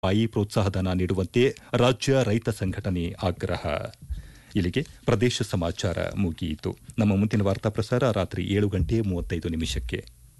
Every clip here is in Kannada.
ರೂಪಾಯಿ ಪ್ರೋತ್ಸಾಹಧನ ನೀಡುವಂತೆ ರಾಜ್ಯ ರೈತ ಸಂಘಟನೆ ಆಗ್ರಹ ಇಲ್ಲಿಗೆ ಪ್ರದೇಶ ಸಮಾಚಾರ ಮುಗಿಯಿತು ನಮ್ಮ ಮುಂದಿನ ವಾರ್ತಾ ಪ್ರಸಾರ ರಾತ್ರಿ ಏಳು ಗಂಟೆ ಮೂವತ್ತೈದು ನಿಮಿಷಕ್ಕೆ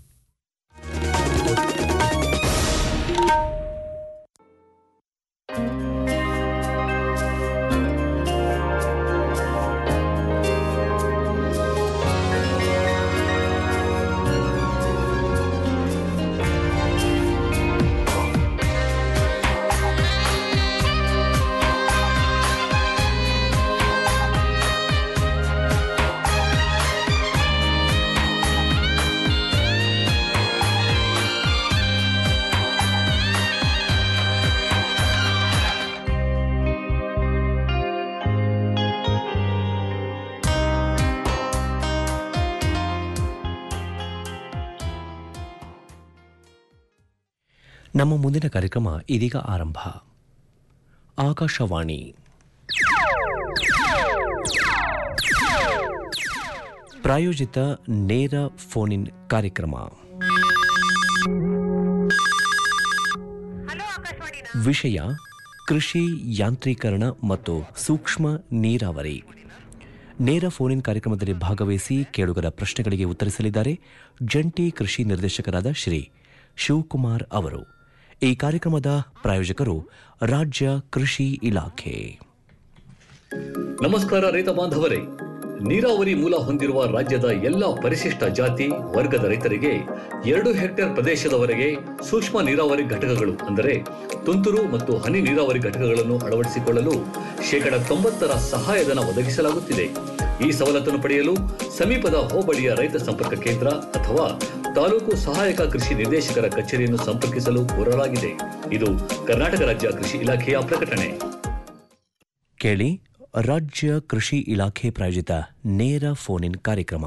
ನಮ್ಮ ಮುಂದಿನ ಕಾರ್ಯಕ್ರಮ ಇದೀಗ ಆರಂಭ ಆಕಾಶವಾಣಿ ಪ್ರಾಯೋಜಿತ ನೇರ ಫೋನ್ ಇನ್ ಕಾರ್ಯಕ್ರಮ ವಿಷಯ ಕೃಷಿ ಯಾಂತ್ರೀಕರಣ ಮತ್ತು ಸೂಕ್ಷ್ಮ ನೀರಾವರಿ ನೇರ ಫೋನ್ ಇನ್ ಕಾರ್ಯಕ್ರಮದಲ್ಲಿ ಭಾಗವಹಿಸಿ ಕೇಳುಗರ ಪ್ರಶ್ನೆಗಳಿಗೆ ಉತ್ತರಿಸಲಿದ್ದಾರೆ ಜಂಟಿ ಕೃಷಿ ನಿರ್ದೇಶಕರಾದ ಶ್ರೀ ಶಿವಕುಮಾರ್ ಅವರು ಈ ಕಾರ್ಯಕ್ರಮದ ಪ್ರಾಯೋಜಕರು ರಾಜ್ಯ ಕೃಷಿ ಇಲಾಖೆ ನಮಸ್ಕಾರ ರೈತ ಬಾಂಧವರೇ ನೀರಾವರಿ ಮೂಲ ಹೊಂದಿರುವ ರಾಜ್ಯದ ಎಲ್ಲ ಪರಿಶಿಷ್ಟ ಜಾತಿ ವರ್ಗದ ರೈತರಿಗೆ ಎರಡು ಹೆಕ್ಟೇರ್ ಪ್ರದೇಶದವರೆಗೆ ಸೂಕ್ಷ್ಮ ನೀರಾವರಿ ಘಟಕಗಳು ಅಂದರೆ ತುಂತುರು ಮತ್ತು ಹನಿ ನೀರಾವರಿ ಘಟಕಗಳನ್ನು ಅಳವಡಿಸಿಕೊಳ್ಳಲು ಶೇಕಡ ತೊಂಬತ್ತರ ಸಹಾಯಧನ ಒದಗಿಸಲಾಗುತ್ತಿದೆ ಈ ಸವಲತ್ತನ್ನು ಪಡೆಯಲು ಸಮೀಪದ ಹೋಬಳಿಯ ರೈತ ಸಂಪರ್ಕ ಕೇಂದ್ರ ಅಥವಾ ತಾಲೂಕು ಸಹಾಯಕ ಕೃಷಿ ನಿರ್ದೇಶಕರ ಕಚೇರಿಯನ್ನು ಸಂಪರ್ಕಿಸಲು ಕೋರಲಾಗಿದೆ ಇದು ಕರ್ನಾಟಕ ರಾಜ್ಯ ಕೃಷಿ ಇಲಾಖೆಯ ಪ್ರಕಟಣೆ ಕೇಳಿ ರಾಜ್ಯ ಕೃಷಿ ಇಲಾಖೆ ಪ್ರಾಯೋಜಿತ ನೇರ ಫೋನ್ ಇನ್ ಕಾರ್ಯಕ್ರಮ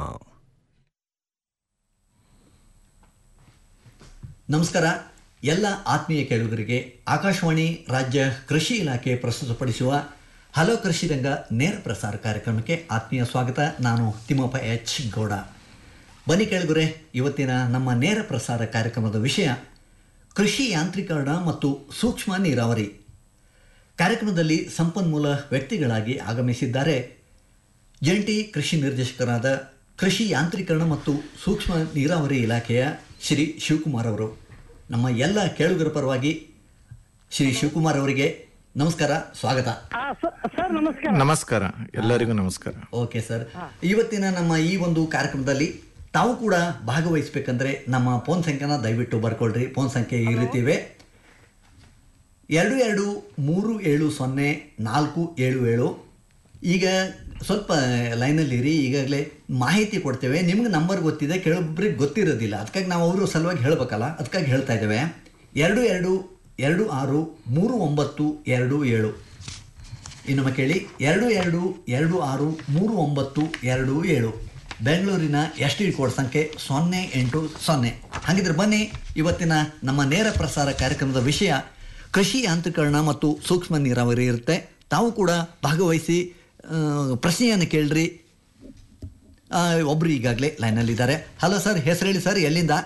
ನಮಸ್ಕಾರ ಎಲ್ಲ ಆತ್ಮೀಯ ಕೇಳುಗರಿಗೆ ಆಕಾಶವಾಣಿ ರಾಜ್ಯ ಕೃಷಿ ಇಲಾಖೆ ಪ್ರಸ್ತುತಪಡಿಸುವ ಹಲೋ ಕೃಷಿ ರಂಗ ನೇರ ಪ್ರಸಾರ ಕಾರ್ಯಕ್ರಮಕ್ಕೆ ಆತ್ಮೀಯ ಸ್ವಾಗತ ನಾನು ತಿಮ್ಮಪ್ಪ ಎಚ್ ಗೌಡ ಬನ್ನಿ ಕೇಳುಗರೆ ಇವತ್ತಿನ ನಮ್ಮ ನೇರ ಪ್ರಸಾರ ಕಾರ್ಯಕ್ರಮದ ವಿಷಯ ಕೃಷಿ ಯಾಂತ್ರೀಕರಣ ಮತ್ತು ಸೂಕ್ಷ್ಮ ನೀರಾವರಿ ಕಾರ್ಯಕ್ರಮದಲ್ಲಿ ಸಂಪನ್ಮೂಲ ವ್ಯಕ್ತಿಗಳಾಗಿ ಆಗಮಿಸಿದ್ದಾರೆ ಜಂಟಿ ಕೃಷಿ ನಿರ್ದೇಶಕರಾದ ಕೃಷಿ ಯಾಂತ್ರೀಕರಣ ಮತ್ತು ಸೂಕ್ಷ್ಮ ನೀರಾವರಿ ಇಲಾಖೆಯ ಶ್ರೀ ಶಿವಕುಮಾರ್ ಅವರು ನಮ್ಮ ಎಲ್ಲ ಕೇಳುಗರ ಪರವಾಗಿ ಶ್ರೀ ಶಿವಕುಮಾರ್ ಅವರಿಗೆ ನಮಸ್ಕಾರ ಸ್ವಾಗತ ಆ, ಸ- ಸರ್ ನಮಸ್ಕಾರ ನಮಸ್ಕಾರ ಎಲ್ಲರಿಗೂ ನಮಸ್ಕಾರ ಓಕೆ ಸರ್ ಇವತ್ತಿನ ನಮ್ಮ ಈ ಒಂದು ಕಾರ್ಯಕ್ರಮದಲ್ಲಿ ತಾವು ಕೂಡ ಭಾಗವಹಿಸಬೇಕಂದ್ರೆ ನಮ್ಮ ಫೋನ್ ಸಂಖ್ಯೆನ ದಯವಿಟ್ಟು ಬರ್ಕೊಳ್ರಿ ಫೋನ್ ಸಂಖ್ಯೆ ಈ ರೀತಿ ಇವೆ ಎರಡು ಎರಡು ಮೂರು ಏಳು ಸೊನ್ನೆ ನಾಲ್ಕು ಏಳು ಏಳು ಈಗ ಸ್ವಲ್ಪ ಲೈನಲ್ಲಿ ಇರಿ ಈಗಾಗಲೇ ಮಾಹಿತಿ ಕೊಡ್ತೇವೆ ನಿಮ್ಗೆ ನಂಬರ್ ಗೊತ್ತಿದೆ ಕೆಲವೊಬ್ಬರಿಗೆ ಗೊತ್ತಿರೋದಿಲ್ಲ ಅದಕ್ಕಾಗಿ ನಾವು ಅವರು ಸಲುವಾಗಿ ಹೇಳಬೇಕಲ್ಲ ಅದಕ್ಕಾಗಿ ಹೇಳ್ತಾ ಇದ್ದೇವೆ ಎರಡು ಎರಡು ಎರಡು ಆರು ಮೂರು ಒಂಬತ್ತು ಎರಡು ಏಳು ಇನ್ನೊಮ್ಮೆ ಕೇಳಿ ಎರಡು ಎರಡು ಎರಡು ಆರು ಮೂರು ಒಂಬತ್ತು ಎರಡು ಏಳು ಬೆಂಗಳೂರಿನ ಎಸ್ ಟಿ ಕೋಡ್ ಸಂಖ್ಯೆ ಸೊನ್ನೆ ಎಂಟು ಸೊನ್ನೆ ಹಾಗಿದ್ರೆ ಬನ್ನಿ ಇವತ್ತಿನ ನಮ್ಮ ನೇರ ಪ್ರಸಾರ ಕಾರ್ಯಕ್ರಮದ ವಿಷಯ ಕೃಷಿ ಯಾಂತ್ರೀಕರಣ ಮತ್ತು ಸೂಕ್ಷ್ಮ ನೀರಾವರಿ ಇರುತ್ತೆ ತಾವು ಕೂಡ ಭಾಗವಹಿಸಿ ಆ, ಪ್ರಶ್ನೆಯನ್ನು ಕೇಳ್ರಿ ಆ, ಒಬ್ರು ಈಗಾಗಲೇ ಲೈನಲ್ಲಿದ್ದಾರೆ ಹಲೋ ಸರ್ ಹೆಸರು ಹೇಳಿ ಸರ್ ಎಲ್ಲಿಂದ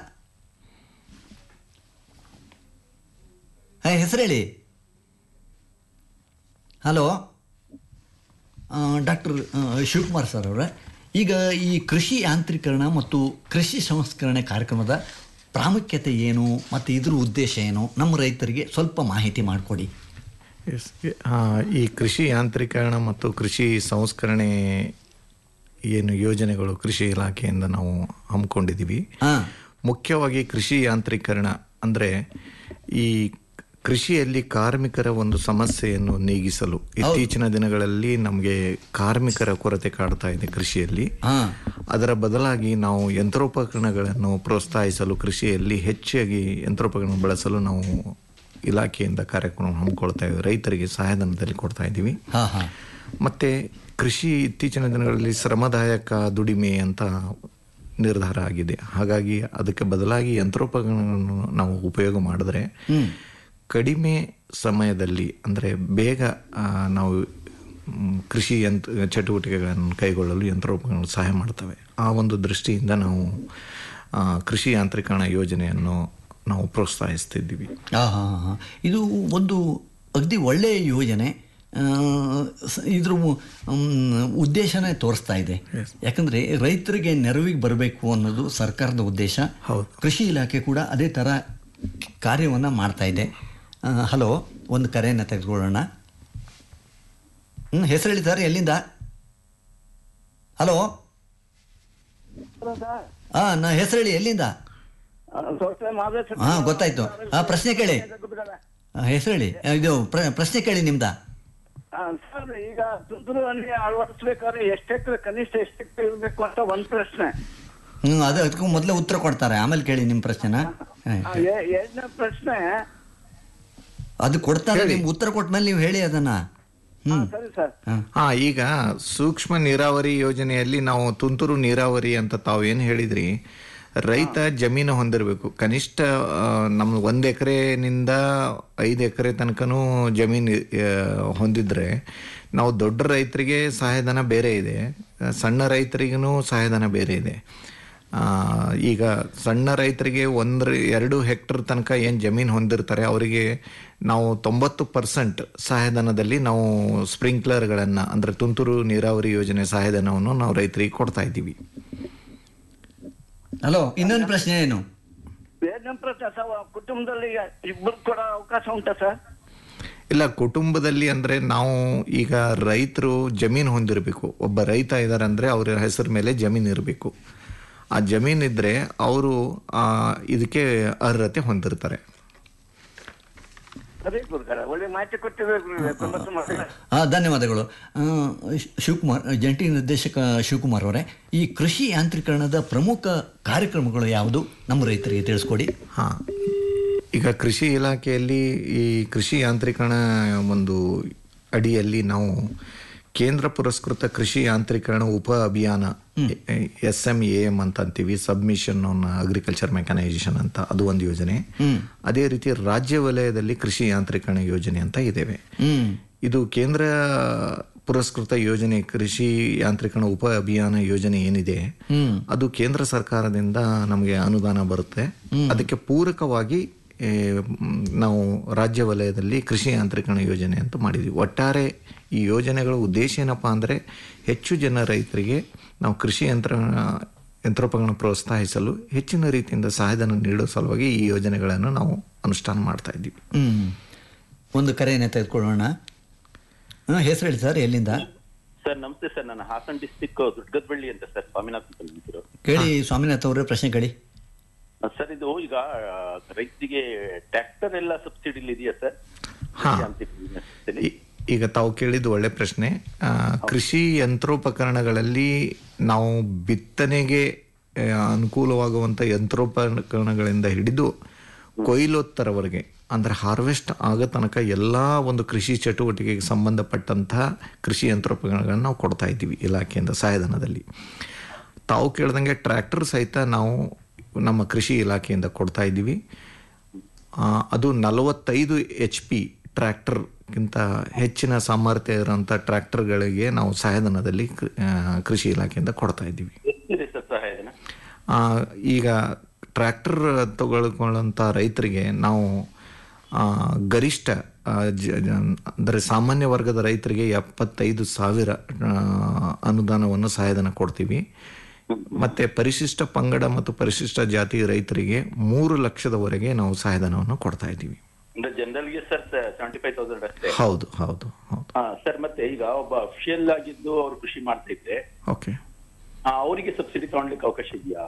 ಹಾಂ ಹೆಸರು ಹೇಳಿ ಹಲೋ ಡಾಕ್ಟರ್ ಶಿವಕುಮಾರ್ ಸರ್ ಅವರ ಈಗ ಈ ಕೃಷಿ ಯಾಂತ್ರೀಕರಣ ಮತ್ತು ಕೃಷಿ ಸಂಸ್ಕರಣೆ ಕಾರ್ಯಕ್ರಮದ ಪ್ರಾಮುಖ್ಯತೆ ಏನು ಮತ್ತು ಇದ್ರ ಉದ್ದೇಶ ಏನು ನಮ್ಮ ರೈತರಿಗೆ ಸ್ವಲ್ಪ ಮಾಹಿತಿ ಮಾಡಿಕೊಡಿ Yes. ಆ, ಈ ಕೃಷಿ ಯಾಂತ್ರೀಕರಣ ಮತ್ತು ಕೃಷಿ ಸಂಸ್ಕರಣೆ ಏನು ಯೋಜನೆಗಳು ಕೃಷಿ ಇಲಾಖೆಯಿಂದ ನಾವು ಹಮ್ಮಿಕೊಂಡಿದ್ದೀವಿ ಹಾಂ ಮುಖ್ಯವಾಗಿ ಕೃಷಿ ಯಾಂತ್ರೀಕರಣ ಅಂದರೆ ಈ ಕೃಷಿಯಲ್ಲಿ ಕಾರ್ಮಿಕರ ಒಂದು ಸಮಸ್ಯೆಯನ್ನು ನೀಗಿಸಲು ಇತ್ತೀಚಿನ ದಿನಗಳಲ್ಲಿ ನಮಗೆ ಕಾರ್ಮಿಕರ ಕೊರತೆ ಕಾಡ್ತಾ ಇದೆ ಕೃಷಿಯಲ್ಲಿ ಹಾಂ ಅದರ ಬದಲಾಗಿ ನಾವು ಯಂತ್ರೋಪಕರಣಗಳನ್ನು ಪ್ರೋತ್ಸಾಹಿಸಲು ಕೃಷಿಯಲ್ಲಿ ಹೆಚ್ಚಾಗಿ ಯಂತ್ರೋಪಕರಣ ಬಳಸಲು ನಾವು ಇಲಾಖೆಯಿಂದ ಕಾರ್ಯಕ್ರಮ ಹಮ್ಮಿಕೊಳ್ತಾ ಇದ್ದೀವಿ ರೈತರಿಗೆ ಸಹಾಯಧನದಲ್ಲಿ ಕೊಡ್ತಾ ಇದ್ದೀವಿ ಹಾಂ ಹಾಂ ಮತ್ತೆ ಕೃಷಿ ಇತ್ತೀಚಿನ ದಿನಗಳಲ್ಲಿ ಶ್ರಮದಾಯಕ ದುಡಿಮೆ ಅಂತ ನಿರ್ಧಾರ ಆಗಿದೆ ಹಾಗಾಗಿ ಅದಕ್ಕೆ ಬದಲಾಗಿ ಯಂತ್ರೋಪಕರಣಗಳನ್ನು ನಾವು ಉಪಯೋಗ ಮಾಡಿದ್ರೆ ಕಡಿಮೆ ಸಮಯದಲ್ಲಿ ಅಂದರೆ ಬೇಗ ಆ, ನಾವು ಮ್, ಕೃಷಿ ಯಂತ್ರ ಚಟುವಟಿಕೆಗಳನ್ನು ಕೈಗೊಳ್ಳಲು ಯಂತ್ರೋಪಕರಣಗಳು ಸಹಾಯ ಮಾಡ್ತವೆ ಆ ಒಂದು ದೃಷ್ಟಿಯಿಂದ ನಾವು ಆ, ಕೃಷಿ ಯಾಂತ್ರೀಕರಣ ಯೋಜನೆಯನ್ನು ನಾವು ಪ್ರೋತ್ಸಾಹಿಸ್ತಿದ್ದೀವಿ ಆ, ಹಾ, ಹಾ, ಹಾ. ಇದು ಒಂದು ಅಗದಿ ಒಳ್ಳೆಯ ಯೋಜನೆ ಆ, ಸ- ಇದ್ರ ಮ್, ಉದ್ದೇಶನೇ ತೋರಿಸ್ತಾ ಇದೆ ಯಾಕಂದರೆ ರೈತರಿಗೆ ನೆರವಿಗೆ ಬರಬೇಕು ಅನ್ನೋದು ಸರ್ಕಾರದ ಉದ್ದೇಶ ಹೌದು. ಕೃಷಿ ಇಲಾಖೆ ಕೂಡ ಅದೇ ಥರ ಕಾರ್ಯವನ್ನು ಮಾಡ್ತಾ ಇದೆ ಆ, ಹಲೋ ಒಂದು ಕರೆಯನ್ನು ತೆಗೆದುಕೊಳ್ಳೋಣ ಹ್ಞೂ ಹೆಸರು ಹೇಳಿ ಸರ್ ಎಲ್ಲಿಂದ ಹಲೋ ಹಾಂ ನಾ ಹೆಸರು ಹೇಳಿ ಎಲ್ಲಿಂದ ಹಾಂ ಗೊತ್ತಾಯ್ತು ಹಾಂ ಪ್ರಶ್ನೆ ಕೇಳಿ ಆ, ಹೆಸರು ಹೇಳಿ ಆ, ಇದು ಪ್ರ- ಪ್ರಶ್ನೆ ಕೇಳಿ ನಿಮ್ದ ಸರ್ ಈಗ ತುಂತುರಲ್ಲಿ ಅಳವಡಿಸ್ಬೇಕಾದ್ರೆ ಎಷ್ಟು ಎಕರೆ ಕನಿಷ್ಠ ಎಷ್ಟು ಎಕರೆ ಇರಬೇಕು ಅಂತ ಒಂದ್ ಪ್ರಶ್ನೆ ಹ್ಞೂ ಅದು ಅದಕ್ಕೂ ಮೊದಲೇ ಉತ್ತರ ಕೊಡ್ತಾರೆ ಆಮೇಲೆ ಕೇಳಿ ನಿಮ್ಮ ಪ್ರಶ್ನೆನ ಹಾಂ. ಆ, ಎ- ಎರಡನೇ ಪ್ರಶ್ನೆ ಅದು ಕೊಡ್ತಾರೆ ನಿಮ್ಗೆ ಉತ್ತರ ಕೊಟ್ಮೇಲೆ ನೀವು ಹೇಳಿ ಅದನ್ನ ಹ್ಞೂ ಸರಿ ಸರ್ ಹಾಂ ಹಾ ಈಗ ಸೂಕ್ಷ್ಮ ನೀರಾವರಿ ಯೋಜನೆಯಲ್ಲಿ ನಾವು ತುಂತುರು ನೀರಾವರಿ ಅಂತ ತಾವು ಏನು ಹೇಳಿದ್ರಿ ರೈತ ಜಮೀನು ಹೊಂದಿರಬೇಕು ಕನಿಷ್ಠ ಆ, ನಮ್ಮ ಒಂದು ಎಕರೆನಿಂದ ಐದು ಎಕರೆ ತನಕನೂ ಜಮೀನು ಆ, ಹೊಂದಿದ್ರೆ ನಾವು ದೊಡ್ಡ ರೈತರಿಗೆ ಸಹಾಯಧನ ಬೇರೆ ಇದೆ ಆ, ಸಣ್ಣ ರೈತರಿಗೂ ಸಹಾಯಧನ ಬೇರೆ ಇದೆ ಆ, ಈಗ ಸಣ್ಣ ರೈತರಿಗೆ ಒಂದ್ರ ಎರಡು ಹೆಕ್ಟರ್ ತನಕ ಏನು ಜಮೀನು ಹೊಂದಿರ್ತಾರೆ ಅವರಿಗೆ ನಾವು ತೊಂಬತ್ತು ಪರ್ಸೆಂಟ್ ಸಹಾಯಧನದಲ್ಲಿ ನಾವು ಸ್ಪ್ರಿಂಕ್ಲರ್ಗಳನ್ನು ಅಂದರೆ ತುಂತುರು ನೀರಾವರಿ ಯೋಜನೆ ಸಹಾಯಧನವನ್ನು ನಾವು ರೈತರಿಗೆ ಕೊಡ್ತಾ ಇದ್ದೀವಿ ಹಲೋ ಇನ್ನೊಂದು ಪ್ರಶ್ನೆ ಏನು ಎರಡನೇ ಪ್ರಶ್ನೆ ಸರ್ ಕುಟುಂಬದಲ್ಲಿ ಇಬ್ಬರು ಕೊಡೋ ಅವಕಾಶ ಉಂಟಾ ಸರ್ ಇಲ್ಲ ಕುಟುಂಬದಲ್ಲಿ ಅಂದರೆ ನಾವು ಈಗ ರೈತರು ಜಮೀನು ಹೊಂದಿರಬೇಕು ಒಬ್ಬ ರೈತ ಇದ್ದಾರೆ ಅಂದರೆ ಅವರ ಹೆಸರು ಮೇಲೆ ಜಮೀನು ಇರಬೇಕು ಆ ಜಮೀನು ಇದ್ದರೆ ಅವರು ಇದಕ್ಕೆ ಅರ್ಹತೆ ಹೊಂದಿರ್ತಾರೆ ಸರಿ ಗುರುಗಾರ ಒಳ್ಳೆ ಮಾಹಿತಿ ಕೊಟ್ಟಿದ್ದಾರೆ ಗುರುಗಳೇ. ತುಂಬಾ ತುಂಬಾ ಆ, ಧನ್ಯವಾದಗಳು ಆ, ಶ್- ಶಿವಕುಮಾರ್ ಜಂಟಿ ನಿರ್ದೇಶಕ ಶಿವಕುಮಾರ್ ಅವರೇ ಈ ಕೃಷಿ ಯಾಂತ್ರೀಕರಣದ ಪ್ರಮುಖ ಕಾರ್ಯಕ್ರಮಗಳು ಯಾವುದು ನಮ್ಮ ರೈತರಿಗೆ ತಿಳಿಸ್ಕೊಡಿ ಹಾಂ ಈಗ ಕೃಷಿ ಇಲಾಖೆಯಲ್ಲಿ ಈ ಕೃಷಿ ಯಾಂತ್ರೀಕರಣ ಒಂದು ಅಡಿಯಲ್ಲಿ ನಾವು ಕೇಂದ್ರ ಪುರಸ್ಕೃತ ಕೃಷಿ ಯಾಂತ್ರೀಕರಣ ಉಪ ಅಭಿಯಾನ ಎಸ್ ಎಂ ಎ ಎಂ ಅಂತ ಅಂತೀವಿ ಸಬ್ಮಿಷನ್ ಆನ್ ಅಗ್ರಿಕಲ್ಚರ್ ಮೆಕನೈಸೇಷನ್ ಅಂತ ಅದು ಒಂದು ಯೋಜನೆ ಅದೇ ರೀತಿ ರಾಜ್ಯ ವಲಯದಲ್ಲಿ ಕೃಷಿ ಯಾಂತ್ರೀಕರಣ ಯೋಜನೆ ಅಂತ ಇದ್ದೇವೆ ಹ್ಮ್ ಇದು ಕೇಂದ್ರ ಪುರಸ್ಕೃತ ಯೋಜನೆ ಕೃಷಿ ಯಾಂತ್ರೀಕರಣ ಉಪ ಅಭಿಯಾನ ಯೋಜನೆ ಏನಿದೆ ಅದು ಕೇಂದ್ರ ಸರ್ಕಾರದಿಂದ ನಮಗೆ ಅನುದಾನ ಬರುತ್ತೆ ಅದಕ್ಕೆ ಪೂರಕವಾಗಿ ಏ, ಮ್, ನಾವು ರಾಜ್ಯ ವಲಯದಲ್ಲಿ ಕೃಷಿ ಯಾಂತ್ರೀಕರಣ ಯೋಜನೆ ಅಂತ ಮಾಡಿದ್ವಿ ಒಟ್ಟಾರೆ ಈ ಯೋಜನೆಗಳ ಉದ್ದೇಶ ಏನಪ್ಪ ಅಂದರೆ ಹೆಚ್ಚು ಜನ ರೈತರಿಗೆ ನಾವು ಕೃಷಿ ಯಂತ್ರ ಯಂತ್ರೋಪಕರಣ ಪ್ರೋತ್ಸಾಹಿಸಲು ಹೆಚ್ಚಿನ ರೀತಿಯಿಂದ ಸಹಾಯಧನ ನೀಡೋ ಸಲುವಾಗಿ ಈ ಯೋಜನೆಗಳನ್ನು ನಾವು ಅನುಷ್ಠಾನ ಮಾಡ್ತಾ ಇದ್ದೀವಿ ಹ್ಮ್ ಒಂದು ಕರೆಯನ್ನು ತೆಗೆದುಕೊಳ್ಳೋಣ ಹಾಂ ಹೆಸರು ಹೇಳಿ ಸರ್ ಎಲ್ಲಿಂದ ಸರ್ ನಮಸ್ತೆ ಸರ್ ನಾನು ಹಾಸನ್ ಡಿಸ್ಟಿಕ್ ದುರ್ಗದಬಳ್ಳಿ ಅಂತ ಸರ್ ಸ್ವಾಮಿನಾಥನ್ ಅಂತ ನಿಂತಿರೋ ಕೇಳಿ ಸ್ವಾಮಿನಾಥ್ ಅವರೇ ಪ್ರಶ್ನೆ ಕೇಳಿ ಸರ್ ಇದು ಈಗ ಆ, ರೈತರಿಗೆ ಟ್ರ್ಯಾಕ್ಟರ್ ಎಲ್ಲ ಸಬ್ಸಿಡಿ ಇದೆಯಾ ಸರ್ ಹಾ. ಯಾಂತ್ರಿಕ ವ್ಯವಸ್ಥೆಯಲ್ಲಿ? ಈ- ಈಗ ತಾವು ಕೇಳಿದ್ದು ಒಳ್ಳೆ ಪ್ರಶ್ನೆ ಆ, ಕೃಷಿ ಯಂತ್ರೋಪಕರಣಗಳಲ್ಲಿ ನಾವು ಬಿತ್ತನೆಗೆ ಆ, ಅನುಕೂಲವಾಗುವಂಥ ಯಂತ್ರೋಪಕರಣಗಳಿಂದ ಹಿಡಿದು ಕೊಯ್ಲೋತ್ತರವರೆಗೆ ಅಂದರೆ ಹಾರ್ವೆಸ್ಟ್ ಆಗೋ ತನಕ ಎಲ್ಲ ಒಂದು ಕೃಷಿ ಚಟುವಟಿಕೆಗೆ ಸಂಬಂಧಪಟ್ಟಂತಹ ಕೃಷಿ ಯಂತ್ರೋಪಕರಣಗಳನ್ನು ನಾವು ಕೊಡ್ತಾ ಇದ್ದೀವಿ ಇಲಾಖೆಯಿಂದ ಸಹಾಯಧನದಲ್ಲಿ ತಾವು ಕೇಳ್ದಂಗೆ ಟ್ರ್ಯಾಕ್ಟರ್ ಸಹಿತ ನಾವು ನಮ್ಮ ಕೃಷಿ ಇಲಾಖೆಯಿಂದ ಕೊಡ್ತಾ ಇದ್ದೀವಿ ಆ, ಅದು ನಲವತ್ತೈದು ಎಚ್ ಪಿ ಟ್ರ್ಯಾಕ್ಟರ್ಗಿಂತ ಹೆಚ್ಚಿನ ಸಾಮರ್ಥ್ಯ ಇರುವಂಥ ಟ್ರ್ಯಾಕ್ಟರ್ಗಳಿಗೆ ನಾವು ಸಹಾಯಧನದಲ್ಲಿ ಕೃ- ಆ, ಕೃಷಿ ಇಲಾಖೆಯಿಂದ ಕೊಡ್ತಾ ಇದ್ದೀವಿ ಎಷ್ಟಿದೆ ಸರ್ ಸಹಾಯಧನ ಆ, ಈಗ ಟ್ರ್ಯಾಕ್ಟರ್ ತಗೊಳ್ಕೊಳ್ಳೋಂಥ ರೈತರಿಗೆ ನಾವು ಆ, ಗರಿಷ್ಠ ಆ, ಜ- ಜ- ಅಂದರೆ ಸಾಮಾನ್ಯ ವರ್ಗದ ರೈತರಿಗೆ ಎಪ್ಪತ್ತೈದು ಸಾವಿರ ಆ, ಅನುದಾನವನ್ನು ಸಹಾಯಧನ ಕೊಡ್ತೀವಿ ಮತ್ತೆ ಪರಿಶಿಷ್ಟ ಪಂಗಡ ಮತ್ತು ಪರಿಶಿಷ್ಟ ಜಾತಿ ರೈತರಿಗೆ ಮೂರು ಲಕ್ಷದವರೆಗೆ ನಾವು ಸಹಾಯಧನವನ್ನು ಕೊಡ್ತಾ ಇದ್ದೀವಿ ಅಂದ್ರೆ ಜನರಲ್ಗೆ ಸರ್ ಸೆವೆಂಟಿ ಫೈವ್ ತೌಸಂಡ್ ಅಷ್ಟೇ ಹೌದು ಹೌದು ಹೌದು ಹಾ ಸರ್ ಮತ್ತೆ ಈಗ ಒಬ್ಬ ಅಫಿಷಿಯಲ್ ಆಗಿದ್ದು ಅವ್ರು ಕೃಷಿ ಮಾಡ್ತಾ ಇದ್ರೆ ಓಕೆ ಆ, ಅವರಿಗೆ ಸಬ್ಸಿಡಿ ತಗೊಳ್ಲಿಕ್ಕೆ ಅವಕಾಶ ಇದೆಯಾ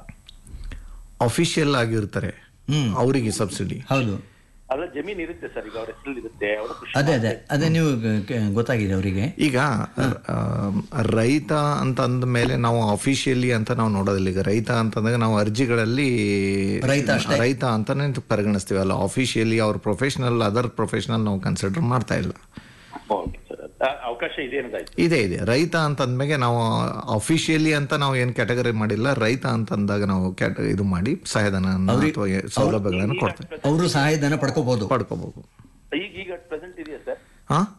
ಅಫಿಷಿಯಲ್ ಆಗಿರ್ತಾರೆ ಅವರಿಗೆ ಸಬ್ಸಿಡಿ ಹೌದು ಅಲ್ಲ ಜಮೀನ್ ಇರುತ್ತೆ ಸರ್ ಈಗ ಅವ್ರ ಹೆಸರಲ್ಲಿ ಇರುತ್ತೆ ಅವರು ಕೃಷಿ ಅದೇ ಅದೇ ಅದೇ ನೀವು ಗ- ಗ- ಗೊತ್ತಾಗಿದೆ ಅವರಿಗೆ ಈಗ ಆ, ರೈತ ಅಂತ ಅಂದ ಮೇಲೆ ನಾವು ಅಫಿಷಿಯಲಿ ಅಂತ ನಾವು ನೋಡೋದಿಲ್ಲ ಈಗ ರೈತ ಅಂತಂದಾಗ ನಾವು ಅರ್ಜಿಗಳಲ್ಲಿ ರೈತ ಅಷ್ಟೇ. ರೈತ ಅಂತಾನೆ ಪರಿಗಣಿಸ್ತೀವಿ ಅಲ್ಲ ಅಫಿಷಿಯಲಿ ಅವ್ರ ಪ್ರೊಫೆಷನಲ್ ಅದರ್ ಪ್ರೊಫೆಷನಲ್ ನಾವು ಕನ್ಸಿಡರ್ ಮಾಡ್ತಾ ಇಲ್ಲ ಓಕೆ ಸರ್ ಅವಕಾಶ ಇದೆ ಅನ್ನೋದಾಯ್ತು ಇದೆ ಇದೆ ರೈತ ಅಂತ ಅಂದ್ಮೇಲೆ ನಾವು ಅಫಿಷಿಯಲಿ ಅಂತ ನಾವು ಏನು ಕ್ಯಾಟಗರಿ ಮಾಡಿಲ್ಲ ರೈತ ಅಂತ ಅಂದಾಗ ನಾವು ಕ್ಯಾಟ ಇದು ಮಾಡಿ ಸಹಾಯಧನ ಅಥವಾ ಏ- ಸೌಲಭ್ಯಗಳನ್ನು ಕೊಡ್ತೇವೆ ಅವರು ಸಹಾಯಧನ ಪಡ್ಕೋಬಹುದು ಪಡ್ಕೋಬಹುದು ಈಗ ಈಗ ಪ್ರೆಸೆಂಟ್ ಇದೆಯಾ ಸರ್ ಹಾ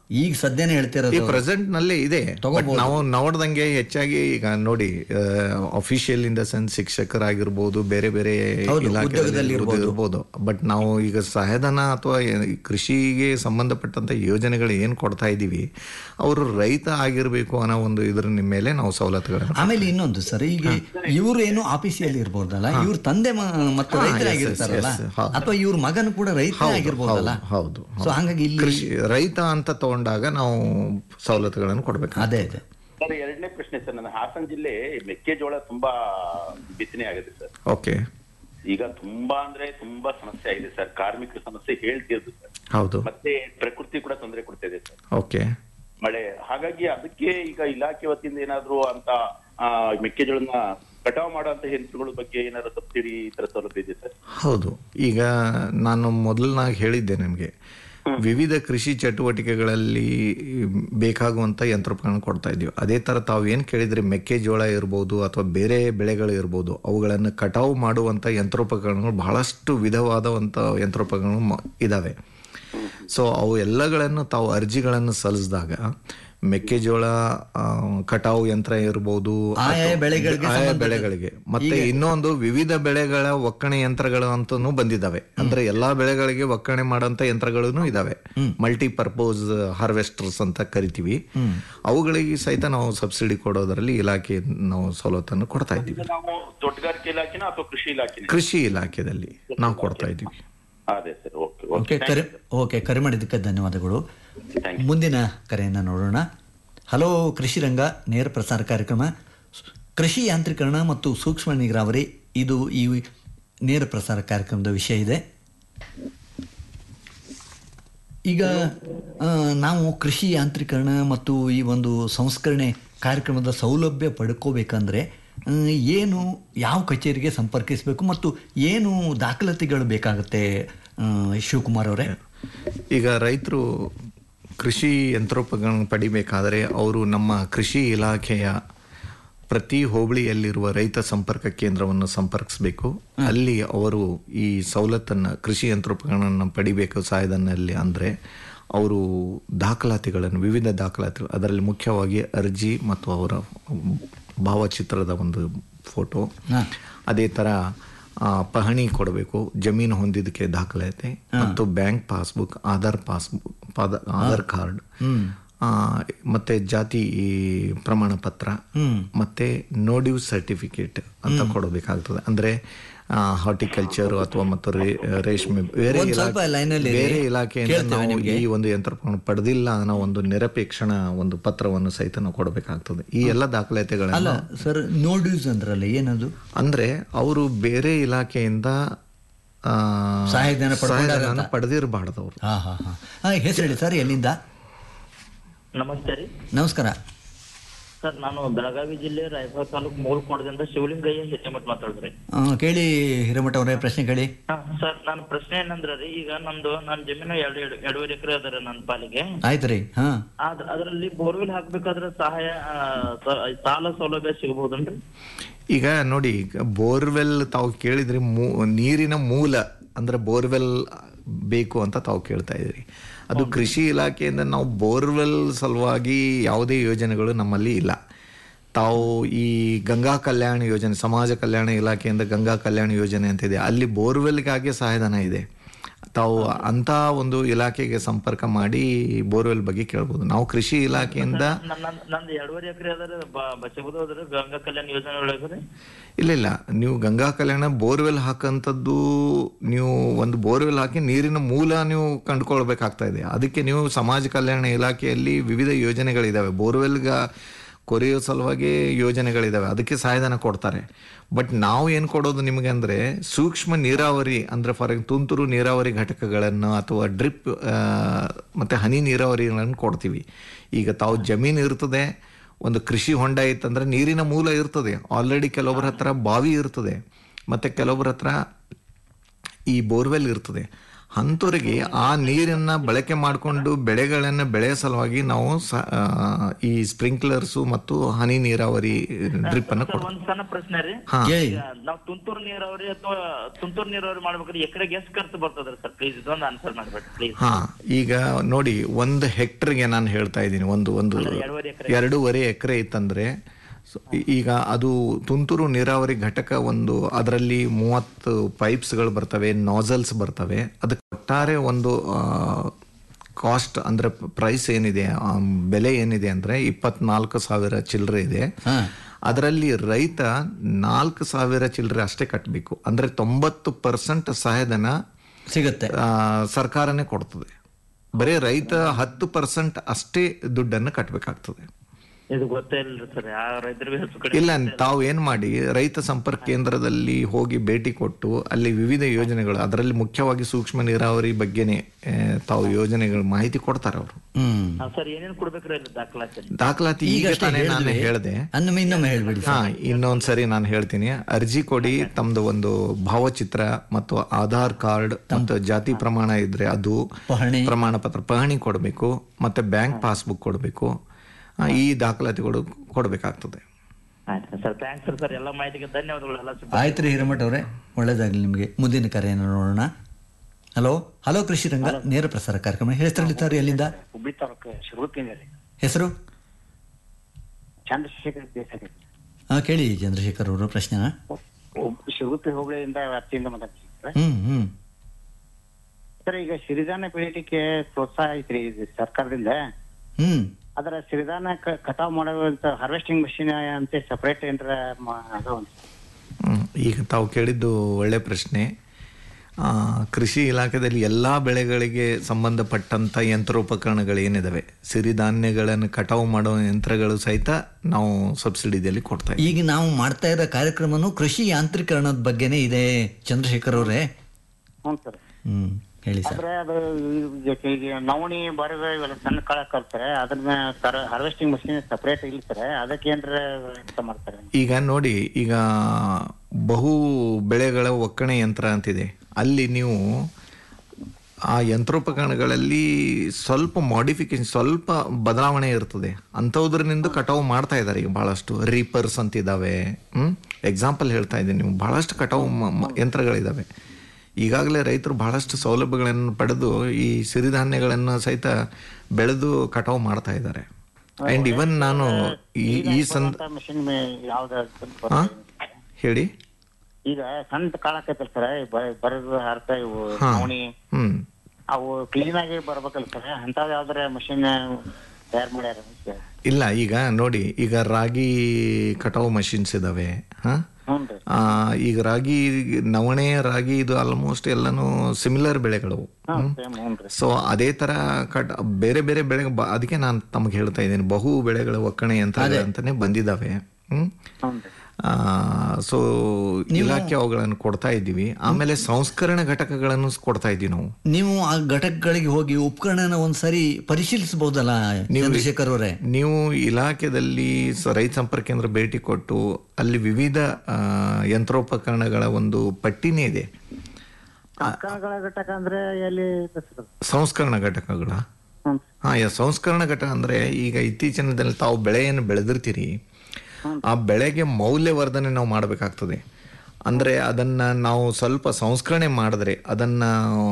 ಈಗ ಸದ್ಯನೇ ಈ ಹೇಳ್ತಿರೋದು ಪ್ರೆಸೆಂಟ್ ನಲ್ಲೇ ಇದೆ ಬಟ್ ನಾವು ನೋಡ್ದಂಗೆ ಹೆಚ್ಚಾಗಿ ಈಗ ನೋಡಿ ಅಫಿಷಿಯಲ್ ಇನ್ ದ ಸೆನ್ಸ್ ಶಿಕ್ಷಕರಾಗಿರ್ಬೋದು ಬೇರೆ ಬೇರೆ ಹೌದು, ಇಲಾಖೆಗಳಲ್ಲಿ ಉದ್ಯೋಗದಲ್ಲಿ ಇರ್ಬೋದು. ಇರ್ಬೋದು ಬಟ್ ನಾವು ಈಗ ಸಹಾಯಧನ ಅಥವಾ ಏ- ಕೃಷಿಗೆ ಸಂಬಂಧಪಟ್ಟಂತ ಯೋಜನೆಗಳು ಏನ್ ಕೊಡ್ತಾ ಇದೀವಿ ಅವರು ರೈತ ಆಗಿರ್ಬೇಕು ಅನ್ನೋ ಒಂದು ಇದ್ರ ಮೇಲೆ ನಾವು ಸವಲತ್ತುಗಳನ್ನು ಆಮೇಲೆ ಇನ್ನೊಂದು ಸರ್ ಈಗ ಇವ್ರು ಏನು ಆಫೀಸಿಯಲ್ಲಿ ಇರ್ಬೋದಲ್ಲ ಇವ್ರ ತಂದೆ ಮ- ಮತ್ತು ಹಾ, yes, ರೈತರಾಗಿರ್ತಾರಲ್ಲ yes, yes, ಹೌದು. ಅಥವಾ ಇವ್ರ ಮಗನು ಕೂಡ ರೈತ ಹೌದು, ಆಗಿರ್ಬೋದಲ್ಲ ಹೌದು, ಹೌದು. ಸೊ ಹಂಗಾಗಿ ಇಲ್ಲಿ ಕೃಷಿ ರೈತ ಅಂತ ತಗೊಂಡಾಗ ನಾವು ಸವಲತ್ತುಗಳನ್ನು ಕೊಡ್ಬೇಕು ಅದೇ ಅದೇ ಸರ್ ಎರಡನೇ ಪ್ರಶ್ನೆ ಸರ್ ನನ್ನ ಹಾಸನ ಜಿಲ್ಲೆ ಮೆಕ್ಕೆಜೋಳ ತುಂಬಾ ಬಿತ್ತನೆ ಆಗಿದೆ ಸರ್ ಓಕೆ ಈಗ ತುಂಬಾ ಅಂದ್ರೆ ತುಂಬಾ ಸಮಸ್ಯೆ ಆಗಿದೆ ಸರ್ ಕಾರ್ಮಿಕರ ಸಮಸ್ಯೆ ಹೇಳ್ತಿರ್ದು ಸರ್ ಹೌದು ಮತ್ತೆ ಪ್ರಕೃತಿ ಕೂಡ ತೊಂದರೆ ಕೊಡ್ತಾ ಇದೆ ಸರ್ ಓಕೆ ಮಳೆ ಹಾಗಾಗಿ ಅದಕ್ಕೆ ಈಗ ಇಲಾಖೆ ವತಿಯಿಂದ ಏನಾದ್ರು ಅಂತ ಆ, ಮೆಕ್ಕೆಜೋಳನ ಕಟಾವ್ ಮಾಡುವಂತ ಯಂತ್ರಗಳ ಬಗ್ಗೆ ಏನಾದ್ರು ಸಬ್ಸಿಡಿ ಈ ತರ ಸೌಲಭ್ಯ ಇದೆ ಸರ್ ಹೌದು ಈಗ ನಾನು ಮೊದಲನಾಗಿ ಹೇಳಿದ್ದೆ ನಿಮಗೆ ವಿವಿಧ ಕೃಷಿ ಚಟುವಟಿಕೆಗಳಲ್ಲಿ ಬೇಕಾಗುವಂತ ಯಂತ್ರೋಪಕರಣ ಕೊಡ್ತಾ ಇದ್ದೀವಿ ಅದೇ ತರ ತಾವು ಏನು ಕೇಳಿದ್ರೆ ಮೆಕ್ಕೆಜೋಳ ಇರ್ಬೋದು ಅಥವಾ ಬೇರೆ ಬೆಳೆಗಳು ಇರ್ಬೋದು ಅವುಗಳನ್ನು ಕಟಾವು ಮಾಡುವಂತ ಯಂತ್ರೋಪಕರಣಗಳು ಬಹಳಷ್ಟು ವಿಧವಾದಂಥ ಯಂತ್ರೋಪಕರಣಗಳು ಮ- ಇದಾವೆ ಸೊ ಅವು ಎಲ್ಲಗಳನ್ನು ತಾವು ಅರ್ಜಿಗಳನ್ನು ಸಲ್ಲಿಸಿದಾಗ ಮೆಕ್ಕೆಜೋಳ ಆ, ಕಟಾವು ಯಂತ್ರ ಇರ್ಬೋದು ಆಯಾ ಅಥವಾ ಬೆಳೆಗಳಿಗೆ ಆಯಾ ಸಂಬಂಧಿಸಿದ- ಬೆಳೆಗಳಿಗೆ ಮತ್ತೆ ಇನ್ನೊಂದು ವಿವಿಧ ಬೆಳೆಗಳ ಒಕ್ಕಣೆ ಯಂತ್ರಗಳು ಅಂತಾನು ಬಂದಿದ್ದಾವೆ ಅಂದ್ರೆ ಎಲ್ಲಾ ಬೆಳೆಗಳಿಗೆ ಒಕ್ಕಣೆ ಮಾಡೋಂತ ಯಂತ್ರಗಳೂ ಇದಾವೆ ಮಲ್ಟಿ ಪರ್ಪೋಸ್ ಹಾರ್ವೆಸ್ಟರ್ಸ್ ಅಂತ ಕರಿತೀವಿ ಅವುಗಳಿಗೆ ಸಹಿತ ನಾವು ಸಬ್ಸಿಡಿ ಕೊಡೋದರಲ್ಲಿ ಇಲಾಖೆ ನಾವು ಸವಲತ್ತನ್ನು ಕೊಡ್ತಾ ಇದ್ದೀವಿ ಈಗ ನಾವು ತೋಟಗಾರಿಕೆ ಇಲಾಖೆನ ಅಥವಾ ಕೃಷಿ ಇಲಾಖೆನ ಕೃಷಿ ಇಲಾಖೆಯಲ್ಲಿ ನಾವು ಕೊಡ್ತಾ ಇದ್ದೀವಿ ಅದೇ ಸರ್ ಓಕೆ ಓಕೆ ಕರೆ ಓಕೆ ಕರೆ ಮಾಡಿದ್ದಕ್ಕೆ ಧನ್ಯವಾದಗಳು ಮುಂದಿನ ಕರೆಯನ್ನು ನೋಡೋಣ ಹಲೋ ಕೃಷಿ ರಂಗ ನೇರ ಪ್ರಸಾರ ಕಾರ್ಯಕ್ರಮ ಕೃಷಿ ಯಾಂತ್ರೀಕರಣ ಮತ್ತು ಸೂಕ್ಷ್ಮ ನೀರಾವರಿ ಇದು ಈ ನೇರ ಪ್ರಸಾರ ಕಾರ್ಯಕ್ರಮದ ವಿಷಯ ಇದೆ ಈಗ ಆ, ನಾವು ಕೃಷಿ ಯಾಂತ್ರೀಕರಣ ಮತ್ತು ಈ ಒಂದು ಸಂಸ್ಕರಣೆ ಕಾರ್ಯಕ್ರಮದ ಸೌಲಭ್ಯ ಪಡ್ಕೋಬೇಕಂದ್ರೆ ಆ, ಏನು ಯಾವ ಕಚೇರಿಗೆ ಸಂಪರ್ಕಿಸಬೇಕು ಮತ್ತು ಏನು ದಾಖಲಾತಿಗಳು ಬೇಕಾಗುತ್ತೆ ಆ, ಶಿವಕುಮಾರ್ ಅವರೇ ಈಗ ರೈತರು ಕೃಷಿ ಯಂತ್ರೋಪಕರಣ ಪಡಿಬೇಕಾದರೆ ಅವರು ನಮ್ಮ ಕೃಷಿ ಇಲಾಖೆಯ ಪ್ರತಿ ಹೋಬಳಿಯಲ್ಲಿರುವ ರೈತ ಸಂಪರ್ಕ ಕೇಂದ್ರವನ್ನು ಸಂಪರ್ಕಿಸಬೇಕು ಅಲ್ಲಿ ಅವರು ಈ ಸವಲತ್ತನ್ನು ಕೃಷಿ ಯಂತ್ರೋಪಕರಣ ಪಡಿಬೇಕು ಸಹಾಯಧನಲ್ಲಿ ಅಂದರೆ ಅವರು ದಾಖಲಾತಿಗಳನ್ನು ವಿವಿಧ ದಾಖಲಾತಿಗಳು ಅದರಲ್ಲಿ ಮುಖ್ಯವಾಗಿ ಅರ್ಜಿ ಮತ್ತು ಅವರ ಭಾವಚಿತ್ರದ ಒಂದು ಫೋಟೋ ಅದೇ ಥರ ಆ, ಪಹಣಿ ಕೊಡಬೇಕು ಜಮೀನು ಹೊಂದಿದ್ದಕ್ಕೆ ದಾಖಲಾತಿ ಮತ್ತು ಬ್ಯಾಂಕ್ ಪಾಸ್ಬುಕ್ ಆಧಾರ್ ಪಾಸ್ಬುಕ್ ಪಾದ- ಆಧಾರ್ ಕಾರ್ಡ್ ಆ, ಮತ್ತೆ ಜಾತಿ ಈ ಪ್ರಮಾಣ ಪತ್ರ ಮತ್ತೆ ನೋಡಿವ್ ಸರ್ಟಿಫಿಕೇಟ್ ಅಂತ ಕೊಡಬೇಕಾಗ್ತದೆ ಅಂದ್ರೆ ಹಾರ್ಟಿಕಲ್ಚರ್ ಅಥವಾ ಮತ್ತು ರೇ- ರೇಷ್ಮೆ ಬೇರೆ ಒಂದ್ ಸ್ವಲ್ಪ ಇಲಾಖೆ- line ಅಲ್ಲಿ ಇರಿ. ಬೇರೆ ಇಲಾಖೆಯಿಂದ ಕೇಳ್ತೇವೆ ನಾವು ನಿಮ್ಗೆ. ಈ ಒಂದು ಯಂತ್ರೋಪಕರಣ ಪಡೆದಿಲ್ಲ ಅನ್ನೋ ಒಂದು ನಿರಪೇಕ್ಷಣ ಒಂದು ಪತ್ರವನ್ನು ಸಹಿತ ನಾವು ಕೊಡಬೇಕಾಗ್ತದೆ ಈ ಎಲ್ಲ ಅಲ್ಲ ದಾಖಲಾತಿಗಳನ್ನು ಸರ್ ನೋಡ್ಯೂಸ್ ಅಂದ್ರಲ್ಲ ಏನದು ಅಂದ್ರೆ ಅವರು ಬೇರೆ ಇಲಾಖೆಯಿಂದ ಆ, ಸಹಾಯಧನ ಪಡ್ಕೊಂಡಾರ ಸಹಾಯಧನ ಪಡೆದಿರಬಾರ್ದು ಅವರು ಹಾ ಹಾ ಹಾ ಹಾ ಹೆಸರು ಹೇಳಿ ಸರ್ ಎಲ್ಲಿಂದ ನಮಸ್ತೆ ರೀ ನಮಸ್ಕಾರ ಸರ್ ನಾನು ಬೆಳಗಾವಿ ಜಿಲ್ಲೆ ರಾಯಬಾಗ ತಾಲೂಕು ಮೂಲ್ಕೋಣದಿಂದ ಶಿವಲಿಂಗಯ್ಯ ಹಿರೇಮಠ್ ಮಾತಾಡಿದ್ರಿ ಆ, ಕೇಳಿ ಹಿರೇಮಠ ಅವರೇ ಪ್ರಶ್ನೆ ಕೇಳಿ ಹಾ ಸರ್ ನನ್ನ ಪ್ರಶ್ನೆ ಏನಂದ್ರ ರೀ ಈಗ ನಂದು ನನ್ನ ಜಮೀನು ಎರಡು ಎರಡು ಎರಡೂವರೆ ಎಕರೆ ಅದ ರೀ ನನ್ನ ಪಾಲಿಗೆ ಆಯ್ತು ರೀ ಹಾ ಆದ್ರ ಅದರಲ್ಲಿ ಬೋರ್ವೆಲ್ ಹಾಕ್ಬೇಕಾದ್ರೆ ಸಹಾಯ ಆ, ಸ- ಸಾಲ ಸೌಲಭ್ಯ ಸಿಗಬಹುದನ್ರಿ ಈಗ ನೋಡಿ ಈಗ ಬೋರ್ವೆಲ್ ತಾವು ಕೇಳಿದ್ರೆ ಮೂ- ನೀರಿನ ಮೂಲ ಅಂದ್ರೆ ಬೋರ್ವೆಲ್ ಬೇಕು ಅಂತ ತಾವು ಕೇಳ್ತಾ ಇದ್ರಿ ಅದು ಕೃಷಿ ಇಲಾಖೆಯಿಂದ ನಾವು ಬೋರ್ವೆಲ್ ಸಲುವಾಗಿ ಯಾವುದೇ ಯೋಜನೆಗಳು ನಮ್ಮಲ್ಲಿ ಇಲ್ಲ ತಾವು ಈ ಗಂಗಾ ಕಲ್ಯಾಣ ಯೋಜನೆ ಸಮಾಜ ಕಲ್ಯಾಣ ಇಲಾಖೆಯಿಂದ ಗಂಗಾ ಕಲ್ಯಾಣ ಯೋಜನೆ ಅಂತ ಇದೆ ಅಲ್ಲಿ ಬೋರ್ವೆಲ್ಗಾಗಿ ಸಹಾಯಧನ ಇದೆ ತಾವು ಅಂತ ಒಂದು ಇಲಾಖೆಗೆ ಸಂಪರ್ಕ ಮಾಡಿ ಬೋರ್ವೆಲ್ ಬಗ್ಗೆ ಕೇಳ್ಬೋದು ನಾವು ಕೃಷಿ ಇಲಾಖೆಯಿಂದ ನನ್ನ ನಂದು ಎರಡೂವರೆ ಎಕರೆ ಅದ ರೀ ಬಚ್ಚಬಹುದು ಗಂಗಾ ಕಲ್ಯಾಣ ಯೋಜನೆ ಒಳಗೆ ರೀ ಇಲ್ಲ ಇಲ್ಲ ನೀವು ಗಂಗಾ ಕಲ್ಯಾಣ ಬೋರ್ವೆಲ್ ಹಾಕಂಥದ್ದು ನೀವು ಒಂದು ಬೋರ್ವೆಲ್ ಹಾಕಿ ನೀರಿನ ಮೂಲ ನೀವು ಕಂಡುಕೊಳ್ಬೇಕಾಗ್ತಾ ಇದೆ ಅದಕ್ಕೆ ನೀವು ಸಮಾಜ ಕಲ್ಯಾಣ ಇಲಾಖೆಯಲ್ಲಿ ವಿವಿಧ ಯೋಜನೆಗಳಿದಾವೆ ಬೋರ್ವೆಲ್ಗ ಕೊರೆಯೋ ಸಲುವಾಗಿ ಯೋಜನೆಗಳಿದಾವೆ ಅದಕ್ಕೆ ಸಹಾಯಧನ ಕೊಡ್ತಾರೆ ಬಟ್ ನಾವು ಏನು ಕೊಡೋದು ನಿಮಗೆ ಅಂದರೆ ಸೂಕ್ಷ್ಮ ನೀರಾವರಿ ಅಂದರೆ ಫಾರ್ ತುಂತುರು ನೀರಾವರಿ ಘಟಕಗಳನ್ನು ಅಥವಾ ಡ್ರಿಪ್ ಮತ್ತು ಹನಿ ನೀರಾವರಿಗಳನ್ನು ಕೊಡ್ತೀವಿ ಈಗ ತಾವು ಜಮೀನು ಇರ್ತದೆ ಒಂದು ಕೃಷಿ ಹೊಂಡ ಇತ್ತಂದ್ರೆ ನೀರಿನ ಮೂಲ ಇರ್ತದೆ ಆಲ್ರೆಡಿ ಕೆಲವೊಬ್ಬರ ಹತ್ರ ಬಾವಿ ಇರ್ತದೆ ಮತ್ತು ಕೆಲವೊಬ್ಬರ ಹತ್ರ ಈ ಬೋರ್ವೆಲ್ ಇರ್ತದೆ ಅಂಥವ್ರಿಗೆ ಆ ನೀರನ್ನ ಬಳಕೆ ಮಾಡಿಕೊಂಡು ಬೆಳೆಗಳನ್ನ ಬೆಳೆಯೋ ಸಲುವಾಗಿ ನಾವು ಸ- ಆ, ಈ ಸ್ಪ್ರಿಂಕ್ಲರ್ಸು ಮತ್ತು ಹನಿ ನೀರಾವರಿ ಡ್ರಿಪ್ ಅನ್ನು ಸರ್ ಕೊಡ್ತೀವಿ ಒಂದ್ ಸಣ್ಣ ಪ್ರಶ್ನೆ ರೀ ಹಾ ಕೇಳಿ ಈಗ ನಾವ್ ತುಂತುರು ನೀರಾವರಿ ಅಥವಾ ತುಂತುರು ನೀರಾವರಿ ಮಾಡ್ಬೇಕಾದ್ರೆ ಎಕರೆಗೆ ಎಷ್ಟು ಖರ್ಚು ಬರ್ತದ್ರಿ ಸರ್ ಪ್ಲೀಸ್ ಇದೊಂದು ಆನ್ಸರ್ ಮಾಡ್ಬೇಡಿ ಪ್ಲೀಸ್ ಹಾ ಈಗ ನೋಡಿ ಒಂದು ಹೆಕ್ಟರ್ಗೆ ನಾನು ಹೇಳ್ತಾ ಇದ್ದೀನಿ ಒಂದು ಒಂದು ಎರಡೂವರೆ ಎಕರೆ ಎರಡೂವರೆ ಎಕರೆ ಇತ್ತಂದ್ರೆ ಸೊ, ಈ- ಈಗ ಅದು ತುಂತುರು ನೀರಾವರಿ ಘಟಕ ಒಂದು ಅದರಲ್ಲಿ ಮೂವತ್ತು ಪೈಪ್ಸ್ಗಳು ಬರ್ತವೆ ನಾಸಲ್ಸ್ ಬರ್ತವೆ ಅದಕ್ಕೆ ಒಟ್ಟಾರೆ ಒಂದು ಕಾಸ್ಟ್ ಅಂದ್ರೆ ಪ್ರೈಸ್ ಏನಿದೆ ಆ, ಬೆಲೆ ಏನಿದೆ ಅಂದ್ರೆ ಇಪ್ಪತ್ನಾಲ್ಕು ಸಾವಿರ ಚಿಲ್ಲರೆ ಇದೆ ಹಾ ಅದರಲ್ಲಿ ರೈತ ನಾಲ್ಕು ಸಾವಿರ ಚಿಲ್ಲರೆ ಅಷ್ಟೇ ಕಟ್ಟಬೇಕು ಅಂದ್ರೆ ತೊಂಬತ್ತು ಪರ್ಸೆಂಟ್ ಸಹಾಯಧನ ಸಿಗುತ್ತೆ ಆ, ಸರ್ಕಾರನೇ ಕೊಡ್ತದೆ ಬರೀ ರೈತ ಹತ್ತು ಪರ್ಸೆಂಟ್ ಅಷ್ಟೇ ದುಡ್ಡನ್ನು ಕಟ್ಟಬೇಕಾಗ್ತದೆ ಇದು ಗೊತ್ತೇ ಇಲ್ರಿ ಸರ್ ಯಾವ ರೈತರಿಗೂ ಹೆಚ್ಚು ಕಡಿಮೆ ಇಲ್ಲ ತಾವು ಏನ್ ಮಾಡಿ ರೈತ ಸಂಪರ್ಕ ಕೇಂದ್ರದಲ್ಲಿ ಹೋಗಿ ಭೇಟಿ ಕೊಟ್ಟು ಅಲ್ಲಿ ವಿವಿಧ ಯೋಜನೆಗಳು ಅದರಲ್ಲಿ ಮುಖ್ಯವಾಗಿ ಸೂಕ್ಷ್ಮ ನೀರಾವರಿ ಬಗ್ಗೆನೇ ಆ, ತಾವು ಯೋಜನೆಗಳ ಮಾಹಿತಿ ಕೊಡ್ತಾರೆ ಅವರು ಹ್ಮ್ ಸರ್ ಏನೇನ್ ಕೊಡ್ಬೇಕ್ರಿ ಇಲ್ಲಿ ದಾಖಲಾತಿ ದಾಖಲಾತಿ ಈಗ ಈಗಷ್ಟೇ ತಾನೇ ನಾನು ಹೇಳಿದ್ವಿ. ಹೇಳಿದೆ ಅನ್ನೊಮ್ಮೆ ಇನ್ನೊಮ್ಮೆ ಹೇಳ್ಬಿಡಿ ಹಾ ಇನ್ನೊಂದ್ಸರಿ ನಾನು ಹೇಳ್ತೀನಿ ಅರ್ಜಿ ಕೊಡಿ ತಮ್ದು ಒಂದು ಭಾವಚಿತ್ರ ಮತ್ತು ಆಧಾರ್ ಕಾರ್ಡ್ ಮತ್ತು ಜಾತಿ ಪ್ರಮಾಣ ಇದ್ರೆ ಅದು ಪಹಣಿ ಪ್ರಮಾಣ ಪತ್ರ ಪಹಣಿ ಕೊಡಬೇಕು ಮತ್ತೆ ಬ್ಯಾಂಕ್ ಪಾಸ್ಬುಕ್ ಕೊಡಬೇಕು ಈ ದಾಖಲಾತಿಗಳು ಕೊಡಬೇಕಾಗ್ತದೆ ಆಯ್ತು ಸರ್ ಥ್ಯಾಂಕ್ಸ್ ಸರ್ ಎಲ್ಲ ಮಾಹಿತಿಗೆ ಧನ್ಯವಾದಗಳು ಎಲ್ಲ ಸಿಬ್ಬಂದಿ. ಆಯ್ತು ರೀ ಹಿರಮಠ್ ಅವರೇ ಒಳ್ಳೇದಾಗ್ಲಿ ನಿಮಗೆ ಮುಂದಿನ ಕರೆಯನ್ನು ನೋಡೋಣ ಹಲೋ ಹಲೋ ಕೃಷಿ ರಂಗ ನೇರ ಪ್ರಸಾರ ಕಾರ್ಯಕ್ರಮ ಹೆಸರಲ್ಲಿದ್ದಾರೆ ಎಲ್ಲಿಂದ ಹುಬ್ಳಿ ತಾಲೂಕು ಶಿರೂರ್ತಿಂದ ರೀ ಹೆಸರು ಚಂದ್ರಶೇಖರ್ ದೇಸಾಯಿ ಹಾ ಕೇಳಿ ಚಂದ್ರಶೇಖರ್ ಅವರು ಪ್ರಶ್ನೆನ ಶಿರೂರ್ತಿ ಹೋಬಳಿಯಿಂದ ವ್ಯಾಪ್ತಿಯಿಂದ ಮಾತಾಡ್ತೀನಿ ಸರ್. ಹ್ಮ್ ಹ್ಮ್ ಸರ್ ಈಗ ಸಿರಿಧಾನ್ಯ ಬೆಳಿಲಿಕ್ಕೆ ಪ್ರೋತ್ಸಾಹ ಐತ್ರಿ ಇದು ಸರ್ಕಾರದಿಂದ ಹ್ಮ್ ಅದರ ಸಿರಿಧಾನ್ಯ ಕ- ಕಟಾವ್ ಮಾಡುವಂತ ಹಾರ್ವೆಸ್ಟಿಂಗ್ ಮಷಿನ್ ಅಂತ ಸಪರೇಟ್ ಏನ್ರ ಮ- ಅದಾವ ಹ್ಮ್. ಈಗ ತಾವು ಕೇಳಿದ್ದು ಒಳ್ಳೆ ಪ್ರಶ್ನೆ ಆ, ಕೃಷಿ ಇಲಾಖೆಯಲ್ಲಿ ಎಲ್ಲಾ ಬೆಳೆಗಳಿಗೆ ಸಂಬಂಧಪಟ್ಟಂತ ಯಂತ್ರೋಪಕರಣಗಳು ಏನಿದಾವೆ ಸಿರಿಧಾನ್ಯಗಳನ್ನು ಕಟಾವು ಮಾಡೋ ಯಂತ್ರಗಳು ಸಹಿತ ನಾವು ಸಬ್ಸಿಡಿಯಲ್ಲಿ ಕೊಡ್ತಾ ಇದ್ದೀವಿ ಈಗ ನಾವು ಮಾಡ್ತಾ ಇರೋ ಕಾರ್ಯಕ್ರಮನು ಕೃಷಿ ಯಾಂತ್ರೀಕರಣದ ಬಗ್ಗೆನೇ ಇದೆ ಚಂದ್ರಶೇಖರ್ ಅವರೇ ಹ್ಞೂ ಸರ್ ಹ್ಮ್ ಹೇಳಿ ಸರ್ ಆದ್ರೆ ಅದು ಈಗ ಈಗ ನವಣಿ ಬರಗ ಇವೆಲ್ಲ ಸಣ್ಣ ಕಾಳ ಕಲ್ತಾರೆ ಅದನ್ನ ಹಾರ್ವೆಸ್ಟಿಂಗ್ ಮಷಿನ್ ಸಪರೇಟ್ ಇಲ್ಲ ಸರ್ ಅದಕ್ಕೆ ಏನ್ರ ಎಂತ ಮಾಡ್ತಾರೆ ಈಗ ನೋಡಿ ಈಗ ಬಹು ಬೆಳೆಗಳ ಒಕ್ಕಣೆ ಯಂತ್ರ ಅಂತಿದೆ ಅಲ್ಲಿ ನೀವು ಆ ಯಂತ್ರೋಪಕರಣಗಳಲ್ಲಿ ಸ್ವಲ್ಪ ಮಾಡಿಫಿಕೇಶನ್ ಸ್ವಲ್ಪ ಬದಲಾವಣೆ ಇರ್ತದೆ ಅಂಥದ್ರಿಂದ ಕಟಾವು ಮಾಡ್ತಾ ಇದ್ದಾರೆ ಈಗ ಬಹಳಷ್ಟು ರೀಪರ್ಸ್ ಅಂತ ಇದಾವೆ ಹ್ಮ್ ಎಕ್ಸಾಂಪಲ್ ಹೇಳ್ತಾ ಇದ್ದೀನಿ ನೀವು ಬಹಳಷ್ಟು ಕಟಾವು ಮ- ಮ- ಯಂತ್ರಗಳಿದಾವೆ ಈಗಾಗಲೇ ರೈತರು ಬಹಳಷ್ಟು ಸೌಲಭ್ಯಗಳನ್ನು ಪಡೆದು ಈ ಸಿರಿಧಾನ್ಯಗಳನ್ನು ಸಹಿತ ಬೆಳೆದು ಕಟಾವು ಮಾಡ್ತಾ ಇದ್ದಾರೆ ಅಂಡ್ ಇವನ್ ನಾನು ಈ ಈ ಸಂದ ಮಷಿನ್ ಯಾವ್ದು ಹಾ? ಹೇಳಿ ಈಗ ಸಣ್ಣ ಕಾಳಕೈತಲ್ ಸರ್ ಬರದು ಹಾರ್ತ ಇವು ಹಾ. ನವಣಿ ಹ್ಮ್ ಅವು ಕ್ಲೀನ್ ಆಗಿ ಬರ್ಬೇಕಲ್ಲ ಸರ್ ಅಂತಾವ್ ಯಾವ್ದಾರ ಮಷಿನ್ ತಯಾರು ಮಾಡ್ಯಾರ ಅಂತ. ಇಲ್ಲ ಈಗ ನೋಡಿ ಈಗ ರಾಗಿ ಕಟಾವು ಮಷಿನ್ಸ್ ಇದಾವೆ ಹಾ ಹ್ಞೂನ್ರಿ ಆ, ಈಗ ರಾಗಿ ನವಣೆ ರಾಗಿ ಇದು ಆಲ್ಮೋಸ್ಟ್ ಎಲ್ಲಾನು ಸಿಮಿಲರ್ ಬೆಳೆಗಳು ಹಾ ಸೇಮ್ ಹ್ಞೂನ್ರಿ ಸೊ ಅದೇ ತರ ಕಟ್ ಬೇರೆ ಬೇರೆ ಬೆಳೆ ಬ- ಅದಕ್ಕೆ ನಾನು ತಮಗೆ ಹೇಳ್ತಾ ಇದ್ದೀನಿ ಬಹು ಬೆಳೆಗಳ ಒಕ್ಕಣೆ ಯಂತ್ರಗಳು ಅಂತಾನೆ ಬಂದಿದಾವೆ ಹ್ಮ್ ಹ್ಞೂನ್ರಿ ಸೊ ಇಲಾಖೆ ಅವುಗಳನ್ನು ಕೊಡ್ತಾ ಇದ್ದೀವಿ ಆಮೇಲೆ ಸಂಸ್ಕರಣ ಘಟಕಗಳನ್ನು ಕೊಡ್ತಾ ಇದ್ದೀವಿ ನಾವು ನೀವು ಆ ಘಟಕಗಳಿಗೆ ಹೋಗಿ ಉಪಕರಣನ ಒಂದ್ಸರಿ ಪರಿಶೀಲಿಸಬಹುದಲ್ಲ ಚಂದ್ರಶೇಖರ್ ಅವರೇ ನೀವು ಇಲಾಖೆದಲ್ಲಿ ಸ- ರೈತ ಸಂಪರ್ಕ ಕೇಂದ್ರ ಭೇಟಿ ಕೊಟ್ಟು ಅಲ್ಲಿ ವಿವಿಧ ಆ, ಯಂತ್ರೋಪಕರಣಗಳ ಒಂದು ಪಟ್ಟಿನೇ ಇದೆ ಸಂಸ್ಕರಣಗಳ ಘಟಕ ಅಂದ್ರೆ ಎಲ್ಲಿ ಇದೆ ಸರ್ ಅದು? ಸಂಸ್ಕರಣ ಘಟಕಗಳ ಹ್ಞೂ ಹಾ ಯಾ ಸಂಸ್ಕರಣ ಘಟಕ ಅಂದ್ರೆ ಈಗ ಇತ್ತೀಚಿನ ದಿನದಲ್ಲಿ ತಾವು ಬೆಳೆಯನ್ನು ಬೆಳೆದಿರ್ತೀರಿ ಆ ಬೆಳೆಗೆ ಮೌಲ್ಯವರ್ಧನೆ ನಾವು ಮಾಡಬೇಕಾಗ್ತದೆ ಅಂದ್ರೆ ಅದನ್ನ ನಾವು ಸ್ವಲ್ಪ ಸಂಸ್ಕರಣೆ ಮಾಡಿದ್ರೆ ಅದನ್ನ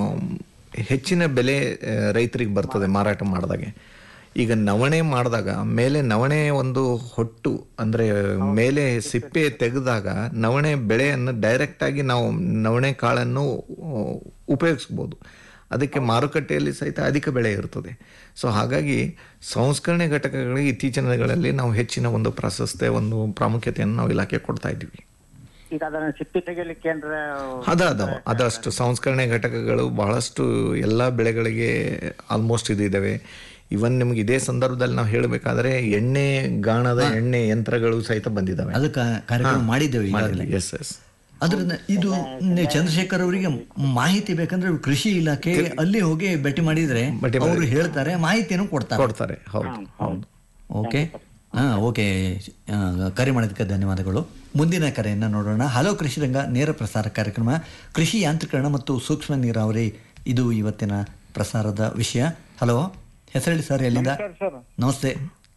ಹೆಚ್ಚಿನ ಬೆಲೆ ಆ, ರೈತರಿಗೆ ಬರ್ತದೆ ಮಾರಾಟ ಮಾಡಿದಾಗೆ ಈಗ ನವಣೆ ಮಾಡಿದಾಗ ಮೇಲೆ ನವಣೆ ಒಂದು ಹೊಟ್ಟು ಅಂದ್ರೆ ಮೇಲೆ ಸಿಪ್ಪೆ ತೆಗೆದಾಗ ನವಣೆ ಬೆಳೆಯನ್ನು ಡೈರೆಕ್ಟ್ ಆಗಿ ನಾವು ನವಣೆ ಕಾಳನ್ನು ಆ, ಉಪಯೋಗಿಸ್ಬೋದು ಅದಕ್ಕೆ ಮಾರುಕಟ್ಟೆಯಲ್ಲಿ ಸಹಿತ ಅಧಿಕ ಬೆಲೆ ಇರ್ತದೆ ಸೊ ಹಾಗಾಗಿ ಸಂಸ್ಕರಣೆ ಘಟಕಗಳಿಗೆ ಇತ್ತೀಚಿನ ದಿನಗಳಲ್ಲಿ ನಾವು ಹೆಚ್ಚಿನ ಒಂದು ಪ್ರಾಶಸ್ತ್ಯ ಒಂದು ಪ್ರಾಮುಖ್ಯತೆಯನ್ನು ನಾವು ಇಲಾಖೆ ಕೊಡ್ತಾ ಇದ್ದೀವಿ ಈಗ ಅದನ್ನ ಸಿಪ್ಪಿ ತೆಗಿಲಿಕ್ಕೆ ಏನ್ರ ಅದ ಅದಾವ ಅದಷ್ಟು ಸಂಸ್ಕರಣೆ ಘಟಕಗಳು ಬಹಳಷ್ಟು ಎಲ್ಲ ಬೆಳೆಗಳಿಗೆ ಆಲ್ಮೋಸ್ಟ್ ಇದು ಇದಾವೆ ಇವನ್ ನಿಮ್ಗೆ ಇದೇ ಸಂದರ್ಭದಲ್ಲಿ ನಾವು ಹೇಳಬೇಕಾದ್ರೆ ಎಣ್ಣೆ ಗಾಣದ ಎಣ್ಣೆ ಯಂತ್ರಗಳು ಸಹಿತ ಬಂದಿದ್ದಾವೆ ಅದಕ್ಕೆ ಕಾರ್ಯಕ್ರಮ ಮಾಡಿದ್ದೇವೆ ಈಗಾಗಲೇ ಎಸ್ ಎಸ್ ಅದ್ರಿಂದ ಇದು ನೀವು ಚಂದ್ರಶೇಖರ್ ಅವರಿಗೆ ಮಾಹಿತಿ ಬೇಕಂದ್ರೆ ಕೃಷಿ ಇಲಾಖೆ ಅಲ್ಲಿ ಹೋಗಿ ಭೇಟಿ ಮಾಡಿದ್ರೆ ಅವರು ಹೇಳ್ತಾರೆ ಮಾಹಿತಿಯನ್ನು ಕೊಡ್ತಾರೆ ಕೊಡ್ತಾರೆ ಹೌದು ಹೌದು ಓಕೆ ಹಾ ಓಕೆ ಆ, ಕರೆ ಮಾಡೋದಕ್ಕೆ ಧನ್ಯವಾದಗಳು ಮುಂದಿನ ಕರೆಯನ್ನು ನೋಡೋಣ ಹಲೋ ಕೃಷಿ ರಂಗ ನೇರ ಪ್ರಸಾರ ಕಾರ್ಯಕ್ರಮ ಕೃಷಿ ಯಾಂತ್ರೀಕರಣ ಮತ್ತು ಸೂಕ್ಷ್ಮ ನೀರಾವರಿ ಇದು ಇವತ್ತಿನ ಪ್ರಸಾರದ ವಿಷಯ ಹಲೋ ಹೆಸರೇಳಿ ಸರ್ ಎಲ್ಲಿಂದ ನಮಸ್ಕಾರ ಸರ್ ನಮಸ್ತೆ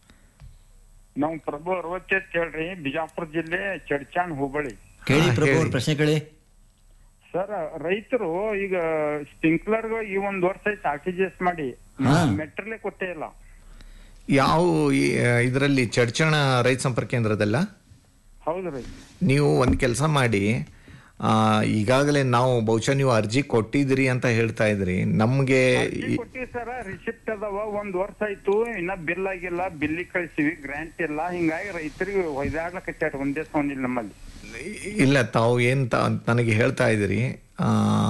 ನಾವು ಪ್ರಭು ಅರವತ್ತೆಟ್ ಅಂತ ಹೇಳ್ರಿ ಬಿಜಾಪುರ ಜಿಲ್ಲೆ ಚಡ್ಚಾಣ್ ಹೋಬಳಿ ಕೇಳಿ ಹಾ, ಪ್ರಭು ಅವ್ರ ಹೇಳಿ. ಪ್ರಶ್ನೆ ಕೇಳಿ ಸರ್ ರೈತರು ಈಗ ಸ್ಪ್ರಿಂಕ್ಲರ್ ಈ ಒಂದ್ ವರ್ಷ ಆಯ್ತು ಆರ್ ಟಿ ಜಿ ಎಸ್ ಮಾಡಿ ಹಾ. ಮೆಟ್ರಲ್ಲೇ ಕೊಟ್ಟೇ ಇಲ್ಲ ಯಾವ ಇದರಲ್ಲಿ ಚಡ್ಚಣ ರೈತ ಸಂಪರ್ಕ ಕೇಂದ್ರದಲ್ಲ ಹೌದ್ರಿ ನೀವು ಒಂದು ಕೆಲಸ ಮಾಡಿ ಆ, ಈಗಾಗಲೇ ನಾವು ಬಹುಶಃ ನೀವು ಅರ್ಜಿ ಕೊಟ್ಟಿದ್ದೀರಿ ಅಂತ ಹೇಳ್ತಾ ಇದ್ರಿ ನಮಗೆ ಕೊಟ್ಟಿವಿ ಸರ್ ರಿಸಿಪ್ಟ್ ಅದಾವ ಒಂದ್ ವರ್ಷ ಆಯ್ತು ಇನ್ನ ಬಿಲ್ ಆಗಿಲ್ಲ ಬಿಲ್ಲಿ ಕಳ್ಸಿವಿ ಗ್ರಾಂಟ್ ಇಲ್ಲ ಹಿಂಗಾಗಿ ರೈತರಿಗೆ ಹೊಯ್ದಾಡ್ಲಕತ್ತಾರ ಒಂದೇ ಸೌಂಡ್ ಇಲ್ಲ ನಮ್ಮಲ್ಲಿ ಇಲ್ಲ ತಾವು ಏನು ತ ನನಗೆ ಹೇಳ್ತಾ ಇದ್ದೀರಿ ಆ,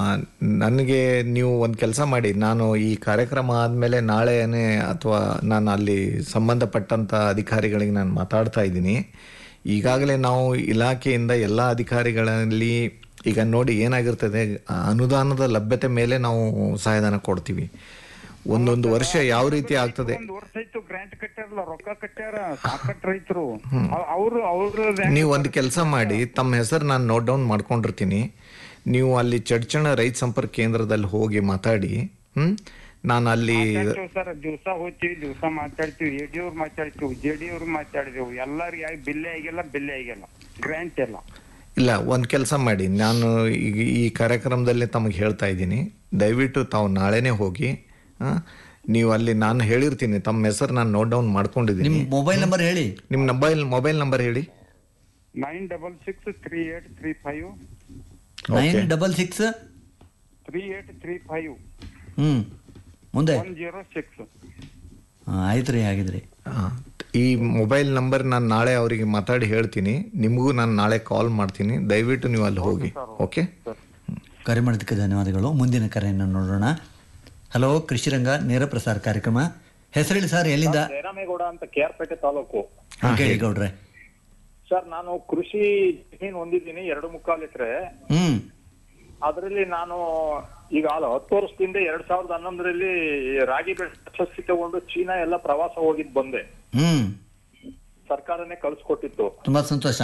ನನಗೆ ನೀವು ಒಂದು ಕೆಲಸ ಮಾಡಿ ನಾನು ಈ ಕಾರ್ಯಕ್ರಮ ಆದಮೇಲೆ ನಾಳೆನೇ ಅಥವಾ ನಾನು ಅಲ್ಲಿ ಸಂಬಂಧಪಟ್ಟಂಥ ಅಧಿಕಾರಿಗಳಿಗೆ ನಾನು ಮಾತಾಡ್ತಾ ಇದ್ದೀನಿ ಈಗಾಗಲೇ ನಾವು ಇಲಾಖೆಯಿಂದ ಎಲ್ಲ ಅಧಿಕಾರಿಗಳಲ್ಲಿ ಈಗ ನೋಡಿ ಏನಾಗಿರ್ತದೆ ಆ, ಅನುದಾನದ ಲಭ್ಯತೆ ಮೇಲೆ ನಾವು ಸಹಾಯಧನ ಕೊಡ್ತೀವಿ ಒಂದೊಂದು ವರ್ಷ ಯಾವ ರೀತಿ ಆಗ್ತದೆ ಒಂದ್ ವರ್ಷ ಆಯ್ತು ಗ್ರಾಂಟ್ ಕಟ್ಟಾರಲ್ಲ ರೊಕ್ಕ ಕಟ್ಟಾರ ಸಾಕಟ್ ರೈತರು ಅವ್ರು ಅವ್ರ ನೀವು ಒಂದು ಕೆಲಸ ಮಾಡಿ ತಮ್ಮ ಹೆಸರು ನಾನು ನೋಟ್ ಡೌನ್ ಮಾಡ್ಕೊಂಡಿರ್ತೀನಿ ನೀವು ಅಲ್ಲಿ ಚಡ್ಚಣ ರೈತ ಸಂಪರ್ಕ ಕೇಂದ್ರದಲ್ಲಿ ಹೋಗಿ ಮಾತಾಡಿ ಹ್ಮ್ ನಾನು ಅಲ್ಲಿ ಸರ್ ದಿವಸ ಹೋಗ್ತೀವಿ ದಿವಸ ಮಾತಾಡ್ತೀವಿ ಎ ಡಿ ಅವ್ರು ಮಾತಾಡ್ತೀವಿ ಜೆ ಡಿ ಅವ್ರು ಮಾತಾಡಿದೆವು ಎಲ್ಲರಿಗೆ ಆಗಿ ಬಿಲ್ಲೇ ಆಗಿಲ್ಲ ಬಿಲ್ಲೇ ಆಗಿಲ್ಲ ಗ್ರಾಂಟ್ ಇಲ್ಲ ಇಲ್ಲ ಒಂದು ಕೆಲಸ ಮಾಡಿ ನಾನು ಈಗ ಈ ಕಾರ್ಯಕ್ರಮದಲ್ಲಿ ತಮಗೆ ಹೇಳ್ತಾ ಇದ್ದೀನಿ ದಯವಿಟ್ಟು ತಾವು ನಾಳೆನೇ ಹೋಗಿ ಆ, ನೀವು ಅಲ್ಲಿ ನಾನು ಹೇಳಿರ್ತೀನಿ ತಮ್ಮ ಹೆಸರು ನಾನು ನೋಟ್ ಡೌನ್ ಮಾಡ್ಕೊಂಡಿದ್ದೀನಿ ನಿಮ್ಮ ಮೊಬೈಲ್ ನಂಬರ್ ಹೇಳಿ ನಿಮ್ಮ ಮೊಬೈಲ್ ಮೊಬೈಲ್ ನಂಬರ್ ಹೇಳಿ nine double six three eight three five nine double six three eight three five ಹ್ಮ್ ಮುಂದೆ ಒನ್ ಜೀರೋ ಸಿಕ್ಸ್ ಹಾ, ಆಯ್ತು ರೀ ಆಗಿದ್ರಿ ಆ, ಈ ಮೊಬೈಲ್ ನಂಬರ್ ನಾನು ನಾಳೆ ಅವರಿಗೆ ಮಾತಾಡಿ ಹೇಳ್ತೀನಿ ನಿಮಗೂ ನಾನು ನಾಳೆ ಕಾಲ್ ಮಾಡ್ತೀನಿ ದಯವಿಟ್ಟು ನೀವು ಅಲ್ಲಿ ಹೋಗಿ ಓಕೆ ಕರೆ ಮಾಡೋದಕ್ಕೆ ಧನ್ಯವಾದಗಳು ಮುಂದಿನ ಕರೆಯನ್ನು ನೋಡೋಣ ಹಲೋ ಕೃಷಿರಂಗ ನೇರ ಪ್ರಸಾರ ಕಾರ್ಯಕ್ರಮ ಹೆಸರೇಳಿ ಸರ್ ಎಲ್ಲಿಂದ ಜಯರಾಮೇಗೌಡ ಅಂತ ಕೆಆರ್ಪೇಟೆ ತಾಲೂಕು ಕೇಳಿ ಗೌಡ್ರೆ ಸರ್ ನಾನು ಕೃಷಿ ಜಮೀನು ಹೊಂದಿದ್ದೀನಿ ಎರಡು ಮುಕ್ಕಾಲು ಎಕರೆ ಹ್ಮ್ ಅದರಲ್ಲಿ ನಾನು ಈಗ ಅಲ್ಲ ಹತ್ತು ವರ್ಷದಿಂದ ಎರಡ್ ಸಾವಿರದ ಹನ್ನೊಂದರಲ್ಲಿ ರಾಗಿ ಬೆಳೆ ಪ್ರಶಸ್ತಿ ತಗೊಂಡು ಚೀನಾ ಎಲ್ಲ ಪ್ರವಾಸ ಹೋಗಿದ್ ಬಂದೆ ಹ್ಮ್ ಸರ್ಕಾರನೇ ಕಳ್ಸಿಕೊಟ್ಟಿತ್ತು ತುಂಬಾ ಸಂತೋಷ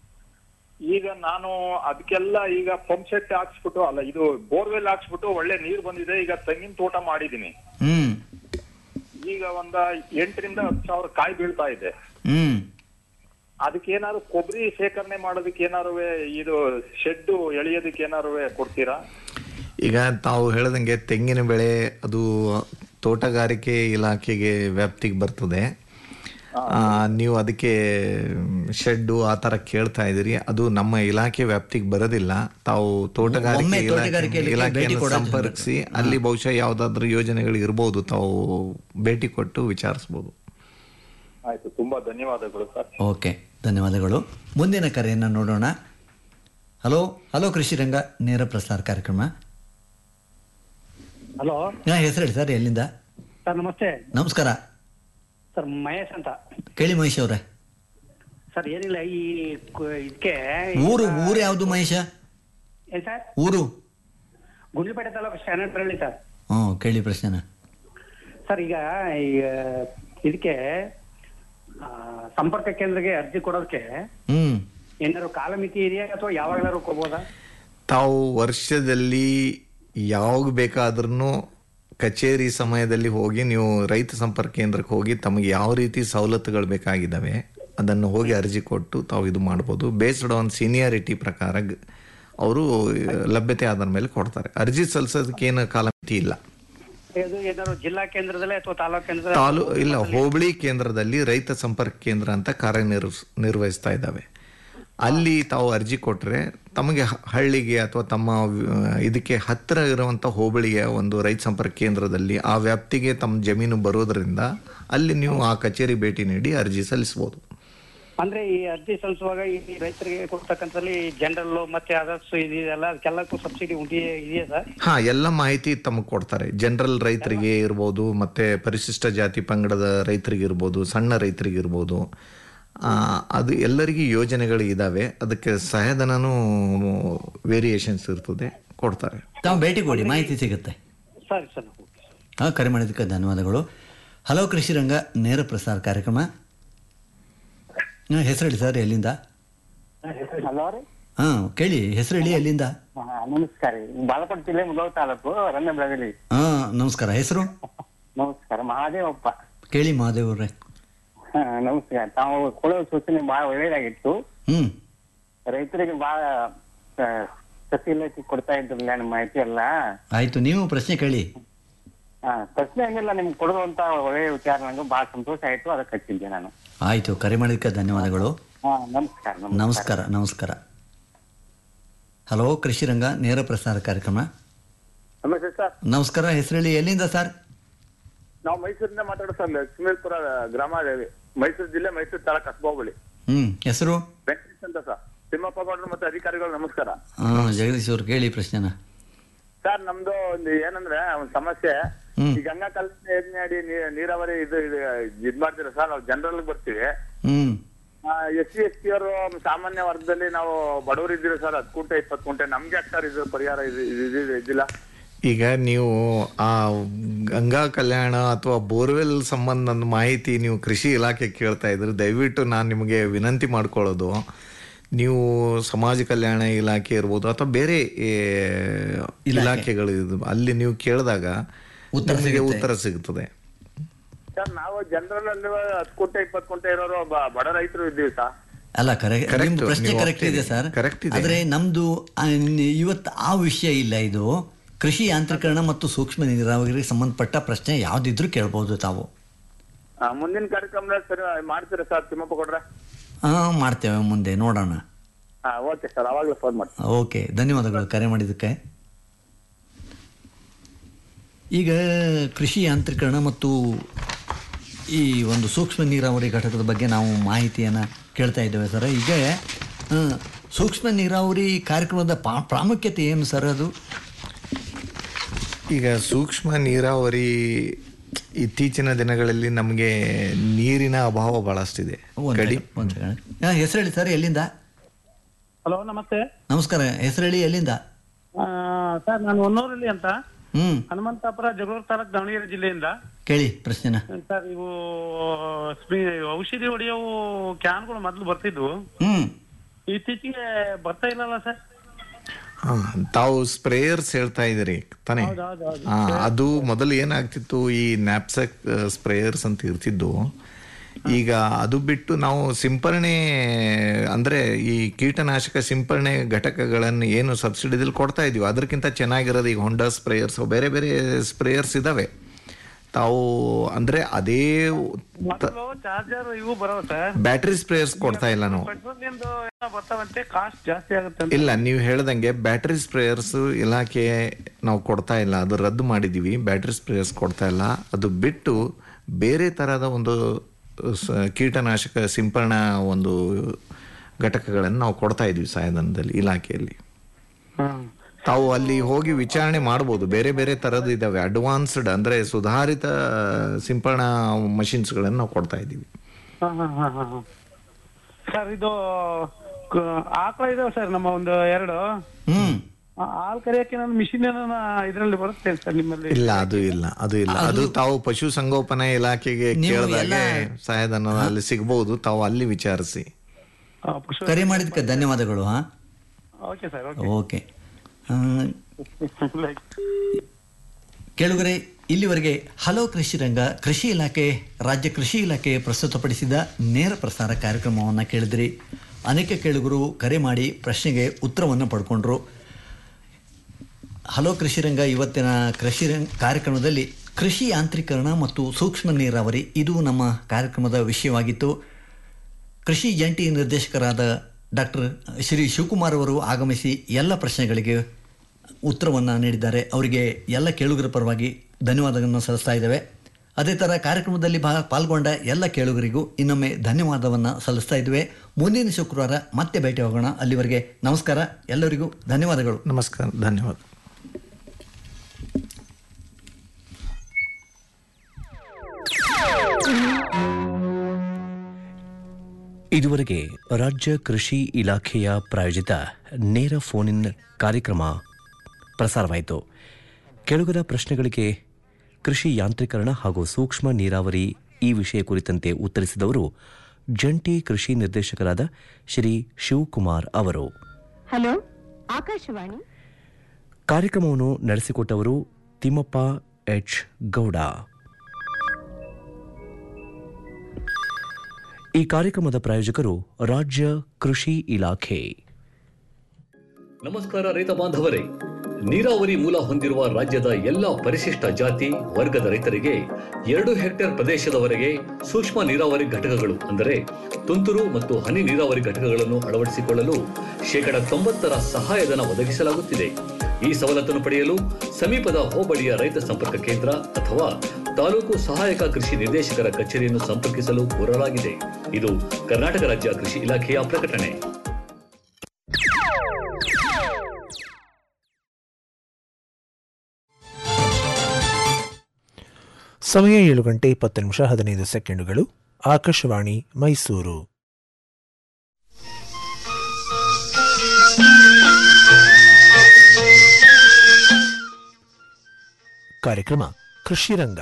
ಈಗ ನಾನು ಅದಕ್ಕೆಲ್ಲ ಈಗ ಪಂಪ್ ಸೆಟ್ ಹಾಕ್ಸ್ಬಿಟ್ಟು ಅಲ್ಲ ಇದು ಬೋರ್ವೆಲ್ ಹಾಕ್ಸ್ಬಿಟ್ಟು ಒಳ್ಳೆ ನೀರ್ ಬಂದಿದೆ ಈಗ ತೆಂಗಿನ ತೋಟ ಮಾಡಿದೀನಿ ಹ್ಮ್ ಈಗ ಒಂದ ಎಂಟರಿಂದ ಹತ್ತು ಸಾವಿರ ಕಾಯಿ ಬೀಳ್ತಾ ಇದೆ ಹ್ಮ್ ಅದಕ್ಕೆ ಏನಾದ್ರು ಕೊಬ್ಬರಿ ಶೇಖರಣೆ ಮಾಡೋದಕ್ಕೆ ಏನಾರು ಇದು ಶೆಡ್ ಎಳೆಯೋದಕ್ಕೆ ಏನಾರು ಕೊಡ್ತೀರಾ ಈಗ ತಾವು ಹೇಳ್ದಂಗೆ ತೆಂಗಿನ ಬೆಳೆ ಅದು ತೋಟಗಾರಿಕೆ ಇಲಾಖೆಗೆ ವ್ಯಾಪ್ತಿಗೆ ಬರ್ತದೆ ಆ, ನೀವು ಅದಕ್ಕೆ ಶೆಡ್ಡು ಆ ಥರ ಕೇಳ್ತಾ ಇದ್ದೀರಿ ಅದು ನಮ್ಮ ಇಲಾಖೆ ವ್ಯಾಪ್ತಿಗೆ ಬರೋದಿಲ್ಲ ತಾವು ತೋಟಗಾರಿಕೆ ಒಮ್ಮೆ ಇಲಾಖೆ ತೋಟಗಾರಿಕೆಯಲ್ಲಿ ಭೇಟಿ ಇಲಾಖೆಯನ್ನು ಕೊಡೋದು ಸಂಪರ್ಕಿಸಿ ಅಲ್ಲಿ ಬಹುಶಃ ಯಾವುದಾದ್ರೂ ಯೋಜನೆಗಳು ಇರ್ಬೋದು ತಾವು ಭೇಟಿ ಕೊಟ್ಟು ವಿಚಾರಿಸ್ಬೋದು ಆಯ್ತು ತುಂಬಾ ಧನ್ಯವಾದಗಳು ಸರ್ ಓಕೆ ಧನ್ಯವಾದಗಳು ಮುಂದಿನ ಕರೆಯನ್ನು ನೋಡೋಣ ಹಲೋ ಹಲೋ ಕೃಷಿರಂಗ ನೇರ ಪ್ರಸಾರ ಕಾರ್ಯಕ್ರಮ ಹಲೋ ಹಾ ಹೆಸರೇಳಿ ಸರ್ ಎಲ್ಲಿಂದ ಸರ್ ನಮಸ್ತೆ ನಮಸ್ಕಾರ ಸರ್ ಮಹೇಶ್ ಅಂತ ಕೇಳಿ ಮಹೇಶ್ ಅವ್ರೆ ಸರ್ ಏನಿಲ್ಲ ಈ ಕು- ಇದಕ್ಕೆ ಊರು ಊರು ಯಾವುದು ಮಹೇಶ ಏನ್ ಸರ್ ಊರು ಗುಂಡ್ಲುಪೇಟೆ ತಾಲೂಕು ಶಾನಟ್ರಳ್ಳಿ ಸರ್ ಹ್ಞೂ ಕೇಳಿ ಪ್ರಶ್ನೆನ ಸರ್ ಈಗ ಈ ಇದಕ್ಕೆ ಆ, ಸಂಪರ್ಕ ಕೇಂದ್ರಕ್ಕೆ ಅರ್ಜಿ ಕೊಡೋದಕ್ಕೆ ಹ್ಮ್ ಏನಾದ್ರು ಕಾಲಮಿತಿ ಇದೆಯಾ ಅಥವಾ ಯಾವಾಗಲಾದ್ರು ಕೊಡ್ಬೋದಾ ತಾವು ವರ್ಷದಲ್ಲಿ ಯಾವಾಗ ಬೇಕಾದ್ರೂ ಕಚೇರಿ ಸಮಯದಲ್ಲಿ ಹೋಗಿ ನೀವು ರೈತ ಸಂಪರ್ಕ ಕೇಂದ್ರಕ್ಕೆ ಹೋಗಿ ತಮಗೆ ಯಾವ ರೀತಿ ಸವಲತ್ತುಗಳು ಬೇಕಾಗಿದ್ದಾವೆ ಅದನ್ನು ಹೋಗಿ ಅರ್ಜಿ ಕೊಟ್ಟು ತಾವು ಇದು ಮಾಡ್ಬೋದು ಬೇಸ್ಡ್ ಆನ್ ಸೀನಿಯಾರಿಟಿ ಪ್ರಕಾರ ಗ- ಅವರು ಲಭ್ಯತೆ ಆದ ಮೇಲೆ ಕೊಡ್ತಾರೆ ಅರ್ಜಿ ಸಲ್ಲಿಸೋದಕ್ಕೆ ಏನು ಕಾಲಮಿತಿ ಇಲ್ಲ ಇದು ಏನಾದ್ರು ಜಿಲ್ಲಾ ಕೇಂದ್ರದಲ್ಲೇ ಅಥವಾ ತಾಲೂಕು ಕೇಂದ್ರದಲ್ಲೇ ತಾಲೂ ಇಲ್ಲ ಹೋಬಳಿ ಕೇಂದ್ರದಲ್ಲಿ ರೈತ ಸಂಪರ್ಕ ಕೇಂದ್ರ ಅಂತ ಕಾರ್ಯನಿರ್ವ ನಿರ್ವಹಿಸ್ತಾ ಇದ್ದಾವೆ ಅಲ್ಲಿ ತಾವು ಅರ್ಜಿ ಕೊಟ್ಟರೆ ತಮಗೆ ಹ- ಹಳ್ಳಿಗೆ ಅಥವಾ ತಮ್ಮ ವ- ಇದಕ್ಕೆ ಹತ್ತಿರ ಇರುವಂಥ ಹೋಬಳಿಯ ಒಂದು ರೈತ ಸಂಪರ್ಕ ಕೇಂದ್ರದಲ್ಲಿ ಆ ವ್ಯಾಪ್ತಿಗೆ ತಮ್ಮ ಜಮೀನು ಬರೋದ್ರಿಂದ ಅಲ್ಲಿ ನೀವು ಆ ಕಚೇರಿ ಭೇಟಿ ನೀಡಿ ಅರ್ಜಿ ಸಲ್ಲಿಸ್ಬೋದು ಅಂದ್ರೆ ಈ ಅರ್ಜಿ ಸಲ್ಲಿಸುವಾಗ ಈ ರೈತರಿಗೆ ಕೊಡ್ತಕ್ಕಂಥಲ್ಲಿ ಜನರಲ್ ಮತ್ತೆ ಅದರ್ಸ್ ಇದೆಯಲ್ಲ ಅದಕ್ಕೆಲ್ಲಕ್ಕೂ ಸಬ್ಸಿಡಿ ಇದೆಯಾ ಇದೆಯಾ ಸರ್ ಹಾ ಎಲ್ಲ ಮಾಹಿತಿ ತಮಗೆ ಕೊಡ್ತಾರೆ ಜನರಲ್ ರೈತರಿಗೆ ಇರ್ಬೋದು ಮತ್ತೆ ಪರಿಶಿಷ್ಟ ಜಾತಿ ಪಂಗಡದ ರೈತರಿಗೆ ಇರ್ಬೋದು ಸಣ್ಣ ರೈತರಿಗೆ ಇರ್ಬೋದು ಆ, ಅದು ಎಲ್ಲರಿಗೂ ಯೋಜನೆಗಳು ಇದಾವೆ ಅದಕ್ಕೆ ಸಹಾಯಧನನೂ ವೇರಿಯೇಷನ್ಸ್ ಇರ್ತದೆ ಕೊಡ್ತಾರೆ ತಾವು ಭೇಟಿ ಕೊಡಿ ಮಾಹಿತಿ ಸಿಗುತ್ತೆ ಸರಿ ಸರ್ ಹಾ ಕರೆ ಮಾಡಿದ್ದಕ್ಕೆ ಧನ್ಯವಾದಗಳು ಹಲೋ ಕೃಷಿರಂಗ ನೇರ ಪ್ರಸಾರ ಕಾರ್ಯಕ್ರಮ ಹಾ, ಹೆಸರೇಳಿ ಸರ್ ಎಲ್ಲಿಂದ ಹಲೋ ರೀ ಹಾ ಕೇಳಿ ಹೆಸರೇಳಿ ಎಲ್ಲಿಂದ ಹಾ, ನಮಸ್ಕಾರ ಬಾಲಕೋಟೆ ಜಿಲ್ಲೆ ಮುಧೋಳ ತಾಲೂಕು ರಮ್ಯ ಬೆಳಗಲಿ ಹಾ ನಮಸ್ಕಾರ ಹೆಸರು ನಮಸ್ಕಾರ ಮಹಾದೇವಪ್ಪ ಕೇಳಿ ಮಹಾದೇವ್ರೆ ಹಾ, ನಮಸ್ಕಾರ ತಾವು ಕೊಡೋ ಸೂಚನೆ ಬಹಳ ಒಳ್ಳೇದಾಗಿತ್ತು ಹ್ಮ್ ರೈತರಿಗೆ ಬಹಳ ಆ, ಕೃಷಿ ಇಲಾಖೆ ಕೊಡ್ತಾ ಇದ್ರಲ್ಲ ನಿಮ್ಮ ಮಾಹಿತಿ ಎಲ್ಲ ಆಯ್ತು ನೀವು ಪ್ರಶ್ನೆ ಕೇಳಿ ಹಾ, ಪ್ರಶ್ನೆ ಹಂಗಿಲ್ಲ ನಿಮ್ಗೆ ಕೊಡುವಂತ ಒಳ್ಳೆಯ ವಿಚಾರ ನಂಗೆ ಬಹಳ ಸಂತೋಷ ಆಯ್ತು ಅದಕ್ಕೆ ಹಚ್ಚಿದ್ದೆ ನಾನು ಆಯ್ತು ಕರೆ ಮಾಡಿದ್ದಕ್ಕೆ ಧನ್ಯವಾದಗಳು ಹಾ ನಮಸ್ಕಾರ ನಮಸ್ಕಾರ ನಮಸ್ಕಾರ ಹಲೋ ಕೃಷಿ ರಂಗ ನೇರ ಪ್ರಸಾರ ಕಾರ್ಯಕ್ರಮ ನಮಸ್ತೆ ಸರ್ ನಮಸ್ಕಾರ ಹೆಸರೇಳಿ ಎಲ್ಲಿಂದ ಸರ್ ನಾವು ಮೈಸೂರಿಂದ ಮಾತಾಡೋ ಸರ್ ಲಕ್ಷ್ಮೀಪುರ ಗ್ರಾಮ ಇದೆ. ಮೈಸೂರು ಜಿಲ್ಲೆ ಮೈಸೂರು ತಾಲೂಕು ಕಸಬಾಬಳಿ ಹ್ಮ್ ಹೆಸರು ವೆಂಕಟೇಶ್ ಅಂತ ಸರ್ ತಿಮ್ಮಪ್ಪ ಗೌಡ್ರು ಮತ್ತೆ ಅಧಿಕಾರಿಗಳು ನಮಸ್ಕಾರ ಹಾ ಜಗದೀಶ್ ಅವ್ರು ಕೇಳಿ ಪ್ರಶ್ನೆನ ಸರ್ ನಮ್ದು ಒಂದು ಏನಂದ್ರೆ ಒಂದು ಸಮಸ್ಯೆ ಹ್ಮ್. ಈ ಗಂಗಾ ಕಲ್ಯಾಣ ಯೋಜನೆ ಅಡಿ ನೀ- ನೀರಾವರಿ ಇದು ಇದು ಇದ್ ಮಾಡ್ತೀರ ಸರ್ ನಾವು ಜನರಲ್ ಬರ್ತೀವಿ ಹ್ಮ್ ಎಸ್ ಸಿ ಎಸ್ ಟಿ ಅವರು ಸಾಮಾನ್ಯ ವರ್ಗದಲ್ಲಿ ನಾವು ಬಡವರು ಇದ್ದೀವಿ ಸರ್ ಹತ್ತು ಕುಂಟೆ ಇಪ್ಪತ್ತು ಕುಂಟೆ ನಮ್ಗೆ ಯಾಕೆ ಸರ್ ಇದು ಪರಿಹಾರ ಇದು ಇದು- ಇದು ಇದಿಲ್ಲ ಈಗ ನೀವು ಆ ಗಂಗಾ ಕಲ್ಯಾಣ ಅಥವಾ ಬೋರ್ವೆಲ್ ಸಂಬಂಧ ಮಾಹಿತಿ ನೀವು ಕೃಷಿ ಇಲಾಖೆ ಕೇಳ್ತಾ ಇದ್ರೆ ದಯವಿಟ್ಟು ನಾನು ನಿಮಗೆ ವಿನಂತಿ ಮಾಡ್ಕೊಳ್ಳೋದು ನೀವು ಸಮಾಜ ಕಲ್ಯಾಣ ಇಲಾಖೆ ಇರ್ಬೋದು ಅಥವಾ ಬೇರೆ ಏ, ಇಲಾಖೆಗಳು ಇದು ಅಲ್ಲಿ ನೀವು ಕೇಳಿದಾಗ ಉತ್ತರ ನಿಮಗೆ ಸಿಗುತ್ತೆ. ಉತ್ತರ ಸಿಗುತ್ತದೆ ಸರ್ ನಾವು ಜನರಲ್ ಅಲ್ಲಿ ಹತ್ತು ಕುಂಟೆ ಇಪ್ಪತ್ತು ಕುಂಟೆ ಇರೋರು ಬ- ಬಡ ರೈತರು ಇದ್ದೀವಿ ಸರ್ ಅಲ್ಲ ಕರೆ Correct, ನಿಮ್ದು ಪ್ರಶ್ನೆ ನೀವು ಕರೆಕ್ಟ್ ಇದೆ ಸರ್ Correct ಇದೆ. ಆದ್ರೆ ನಮ್ದು ಆ, ನಿ- ಇವತ್ತು ಆ ವಿಷಯ ಇಲ್ಲ ಇದು ಕೃಷಿ ಯಾಂತ್ರೀಕರಣ ಮತ್ತು ಸೂಕ್ಷ್ಮ ನೀರಾವರಿಗೆ ಸಂಬಂಧಪಟ್ಟ ಪ್ರಶ್ನೆ ಯಾವ್ದಿದ್ರು ಕೇಳ್ಬೋದು ತಾವು ಆ, ಮುಂದಿನ ಕಾರ್ಯಕ್ರಮದಲ್ಲಿ ಸರಿ ಮಾಡ್ತೀರಾ ಸರ್ ತಿಮ್ಮಪ್ಪ ಕೊಡ್ರೆ ಹಾ ಮಾಡ್ತೇವೆ ಮುಂದೆ ನೋಡೋಣ ಹಾ ಓಕೆ ಸರ್ ಅವಾಗಲೇ ಫೋನ್ ಮಾಡಿ ಓಕೆ ಧನ್ಯವಾದಗಳು ಕರೆ ಮಾಡಿದ್ದಕ್ಕೆ ಈಗ ಕೃಷಿ ಯಾಂತ್ರೀಕರಣ ಮತ್ತು ಈ ಒಂದು ಸೂಕ್ಷ್ಮ ನೀರಾವರಿ ಘಟಕದ ಬಗ್ಗೆ ನಾವು ಮಾಹಿತಿಯನ್ನು ಕೇಳ್ತಾ ಇದ್ದೇವೆ ಸರ್ ಈಗ ಆ, ಸೂಕ್ಷ್ಮ ನೀರಾವರಿ ಕಾರ್ಯಕ್ರಮದ ಪಾ- ಪ್ರಾಮುಖ್ಯತೆ ಏನು ಸರ್ ಅದು ಈಗ ಸೂಕ್ಷ್ಮ ನೀರಾವರಿ ಇತ್ತೀಚಿನ ದಿನಗಳಲ್ಲಿ ನಮಗೆ ನೀರಿನ ಅಭಾವ ಬಹಳಷ್ಟಿದೆ ಕಡಿ ಹೆಸರು ಹೇಳಿ ಸರ್ ಎಲ್ಲಿಂದ ಹಲೋ ನಮಸ್ತೆ ನಮಸ್ಕಾರ ಹೆಸರು ಹೇಳಿ ಎಲ್ಲಿಂದ ಆ, ಸರ್ ನಾನು ಹೊನ್ನೂರಲ್ಲಿ ಅಂತ ಹ್ಮ್ ಹನುಮಂತಾಪುರ ಜಗಳೂರು ತಾಲೂಕು ದಾವಣಗೆರೆ ಜಿಲ್ಲೆಯಿಂದ ಕೇಳಿ ಪ್ರಶ್ನೆನ ಸರ್ ಇವು ಸ್ಪ್ರಿ- ಔಷಧಿ ಹೊಡೆಯವು ಕ್ಯಾನ್ಗಳು ಮೊದಲು ಬರ್ತಿದ್ವು ಹ್ಮ್ ಇತ್ತೀಚೆಗೆ ಬರ್ತಾ ಇಲ್ಲಲ್ಲ ಸರ್ ಹಾ, ತಾವು ಸ್ಪ್ರೇಯರ್ಸ್ ಹೇಳ್ತಾ ಇದ್ದೀರಿ ತಾನೇ ಹಾ ಅದು ಮೊದಲು ಏನಾಗ್ತಿತ್ತು ಈ ನ್ಯಾಪ್ಸೆಕ್ ಸ್ಪ್ರೇಯರ್ಸ್ ಅಂತ ಇರ್ತಿದ್ದು ಈಗ ಅದು ಬಿಟ್ಟು ನಾವು ಸಿಂಪರಣೆ ಅಂದ್ರೆ ಈ ಕೀಟನಾಶಕ ಸಿಂಪರಣೆ ಘಟಕಗಳನ್ನು ಏನು ಸಬ್ಸಿಡಿದಲ್ಲಿ ಕೊಡ್ತಾ ಇದೀವಿ ಅದಕ್ಕಿಂತ ಚೆನ್ನಾಗಿರೋದು ಈಗ ಹೊಂಡಾ ಸ್ಪ್ರೇಯರ್ಸ್ ಬೇರೆ ಬೇರೆ ಸ್ಪ್ರೇಯರ್ಸ್ ಇದಾವೆ ತಾವು ಅಂದ್ರೆ ಅದೇ ಮೊದಲು ಚಾರ್ಜರ್ ಇವು ಬರವ ಸರ್ ಬ್ಯಾಟ್ರಿ ಸ್ಪ್ರೇಯರ್ಸ್ ಕೊಡ್ತಾ ಇಲ್ಲ ನಾವು ಪೆಟ್ರೋಲಿಂದು ಏನೋ ಬರ್ತಾವಂತೆ ಕಾಸ್ಟ್ ಜಾಸ್ತಿ ಆಗುತ್ತೆ ಅಂತ ಇಲ್ಲ ನೀವು ಹೇಳ್ದಂಗೆ ಬ್ಯಾಟ್ರಿ ಸ್ಪ್ರೇಯರ್ಸ್ ಇಲಾಖೆ ನಾವು ಕೊಡ್ತಾ ಇಲ್ಲ ಅದು ರದ್ದು ಮಾಡಿದೀವಿ ಬ್ಯಾಟ್ರಿ ಸ್ಪ್ರೇಯರ್ಸ್ ಕೊಡ್ತಾ ಇಲ್ಲ ಅದು ಬಿಟ್ಟು ಬೇರೆ ತರಹದ ಒಂದು ಸ- ಕೀಟನಾಶಕ ಸಿಂಪರಣಾ ಒಂದು ಘಟಕಗಳನ್ನು ನಾವು ಕೊಡ್ತಾ ಇದೀವಿ ಸಹಾಯಧನದಲ್ಲಿ ಇಲಾಖೆಯಲ್ಲಿ ತಾವು ಅಲ್ಲಿ ಹೋಗಿ ವಿಚಾರಣೆ ಮಾಡ್ಬೋದು ಬೇರೆ ಬೇರೆ ತರದ್ದು ಇದಾವೆ ಅಡ್ವಾನ್ಸ್ಡ್ ಅಂದ್ರೆ ಸುಧಾರಿತ ಸಿಂಪರಣಾ ಮಷಿನ್ಸ್ಗಳನ್ನು ನಾವು ಕೊಡ್ತಾ ಇದ್ದೀವಿ ಹಾ, ಹಾ, ಹಾ, ಹಾ, ಹಾ. ಸರ್ ಇದು ಕ- ಆಕಳ ಇದಾವೆ ಸರ್ ನಮ್ಮ ಒಂದು ಎರಡು ಹ್ಮ್ ಆ, ಹಾಲ್ ಕರಿಯಕ್ಕೆ ನಾನು ಮಿಷಿನ್ ಇದರಲ್ಲಿ ಬರುತ್ತೆ ಸರ್ ನಿಮ್ಮಲ್ಲಿ ಇಲ್ಲ ಅದು ಇಲ್ಲ ಅದು ಇಲ್ಲ ಅದು ತಾವು ಪಶು ಸಂಗೋಪನಾ ಇಲಾಖೆಗೆ ನೀವು ಕೇಳಿದಾಗೆ ಸಹಾಯಧನ ಅಲ್ಲಿ ಸಿಗಬಹುದು ತಾವು ಅಲ್ಲಿ ವಿಚಾರಿಸಿ ಕರೆ ಮಾಡಿದ್ದಕ್ಕೆ ಧನ್ಯವಾದಗಳು ಹಾ ಓಕೆ ಸರ್ ಓಕೆ ಆ, ಕೇಳುಗರೆ ಇಲ್ಲಿವರೆಗೆ ಹಲೋ ಕೃಷಿ ರಂಗ ಕೃಷಿ ಇಲಾಖೆ ರಾಜ್ಯ ಕೃಷಿ ಇಲಾಖೆ ಪ್ರಸ್ತುತಪಡಿಸಿದ ನೇರ ಪ್ರಸಾರ ಕಾರ್ಯಕ್ರಮವನ್ನು ಕೇಳಿದ್ರಿ ಅನೇಕ ಕೇಳುಗರು ಕರೆ ಮಾಡಿ ಪ್ರಶ್ನೆಗೆ ಉತ್ತರವನ್ನು ಪಡ್ಕೊಂಡ್ರು ಹಲೋ ಕೃಷಿ ರಂಗ ಇವತ್ತಿನ ಕೃಷಿ ರಂಗ ಕಾರ್ಯಕ್ರಮದಲ್ಲಿ ಕೃಷಿ ಯಾಂತ್ರೀಕರಣ ಮತ್ತು ಸೂಕ್ಷ್ಮ ನೀರಾವರಿ ಇದು ನಮ್ಮ ಕಾರ್ಯಕ್ರಮದ ವಿಷಯವಾಗಿತ್ತು ಕೃಷಿ ಜಂಟಿ ನಿರ್ದೇಶಕರಾದ ಡಾಕ್ಟರ್ ಶ್ರೀ ಶಿವಕುಮಾರ್ ಅವರು ಆಗಮಿಸಿ ಎಲ್ಲ ಪ್ರಶ್ನೆಗಳಿಗೆ ಉತ್ತರವನ್ನು ನೀಡಿದ್ದಾರೆ ಅವರಿಗೆ ಎಲ್ಲ ಕೇಳುಗರ ಪರವಾಗಿ ಧನ್ಯವಾದಗಳನ್ನು ಸಲ್ಲಿಸ್ತಾ ಇದ್ದೇವೆ ಅದೇ ಥರ ಕಾರ್ಯಕ್ರಮದಲ್ಲಿ ಭಾ ಪಾಲ್ಗೊಂಡ ಎಲ್ಲ ಕೇಳುಗರಿಗೂ ಇನ್ನೊಮ್ಮೆ ಧನ್ಯವಾದವನ್ನು ಸಲ್ಲಿಸ್ತಾ ಇದ್ದೇವೆ ಮುಂದಿನ ಶುಕ್ರವಾರ ಮತ್ತೆ ಭೇಟಿ ಹೋಗೋಣ ಅಲ್ಲಿವರೆಗೆ ನಮಸ್ಕಾರ ಎಲ್ಲರಿಗೂ ಧನ್ಯವಾದಗಳು ನಮಸ್ಕಾರ ಧನ್ಯವಾದ ಇದುವರೆಗೆ ರಾಜ್ಯ ಕೃಷಿ ಇಲಾಖೆಯ ಪ್ರಾಯೋಜಿತ ನೇರ ಫೋನ್ ಇನ್ ಕಾರ್ಯಕ್ರಮ ಪ್ರಸಾರವಾಯಿತು ಕೆಳಗದ ಪ್ರಶ್ನೆಗಳಿಗೆ ಕೃಷಿ ಯಾಂತ್ರೀಕರಣ ಹಾಗೂ ಸೂಕ್ಷ್ಮ ನೀರಾವರಿ ಈ ವಿಷಯ ಕುರಿತಂತೆ ಉತ್ತರಿಸಿದವರು ಜಂಟಿ ಕೃಷಿ ನಿರ್ದೇಶಕರಾದ ಶ್ರೀ ಶಿವಕುಮಾರ್ ಅವರು ಹಲೋ ಆಕಾಶವಾಣಿ ಕಾರ್ಯಕ್ರಮವನ್ನು ನಡೆಸಿಕೊಟ್ಟವರು ತಿಮ್ಮಪ್ಪ ಎಚ್ ಗೌಡ ಈ ಕಾರ್ಯಕ್ರಮದ ಪ್ರಾಯೋಜಕರು ರಾಜ್ಯ ಕೃಷಿ ಇಲಾಖೆ ನಮಸ್ಕಾರ ರೈತ ಬಾಂಧವರೇ ನೀರಾವರಿ ಮೂಲ ಹೊಂದಿರುವ ರಾಜ್ಯದ ಎಲ್ಲ ಪರಿಶಿಷ್ಟ ಜಾತಿ ವರ್ಗದ ರೈತರಿಗೆ ಎರಡು ಹೆಕ್ಟೇರ್ ಪ್ರದೇಶದವರೆಗೆ ಸೂಕ್ಷ್ಮ ನೀರಾವರಿ ಘಟಕಗಳು ಅಂದರೆ ತುಂತುರು ಮತ್ತು ಹನಿ ನೀರಾವರಿ ಘಟಕಗಳನ್ನು ಅಳವಡಿಸಿಕೊಳ್ಳಲು ಶೇಕಡ ತೊಂಬತ್ತರ ಸಹಾಯಧನ ಒದಗಿಸಲಾಗುತ್ತಿದೆ ಈ ಸವಲತ್ತನ್ನು ಪಡೆಯಲು ಸಮೀಪದ ಹೋಬಳಿಯ ರೈತ ಸಂಪರ್ಕ ಕೇಂದ್ರ ಅಥವಾ ತಾಲೂಕು ಸಹಾಯಕ ಕೃಷಿ ನಿರ್ದೇಶಕರ ಕಚೇರಿಯನ್ನು ಸಂಪರ್ಕಿಸಲು ಕೋರಲಾಗಿದೆ ಇದು ಕರ್ನಾಟಕ ರಾಜ್ಯ ಕೃಷಿ ಇಲಾಖೆಯ ಪ್ರಕಟಣೆ ಸಮಯ ಏಳು ಗಂಟೆ ಇಪ್ಪತ್ತು ನಿಮಿಷ ಹದಿನೈದು ಸೆಕೆಂಡುಗಳು ಆಕಾಶವಾಣಿ ಮೈಸೂರು ಕಾರ್ಯಕ್ರಮ ಕೃಷಿ ರಂಗ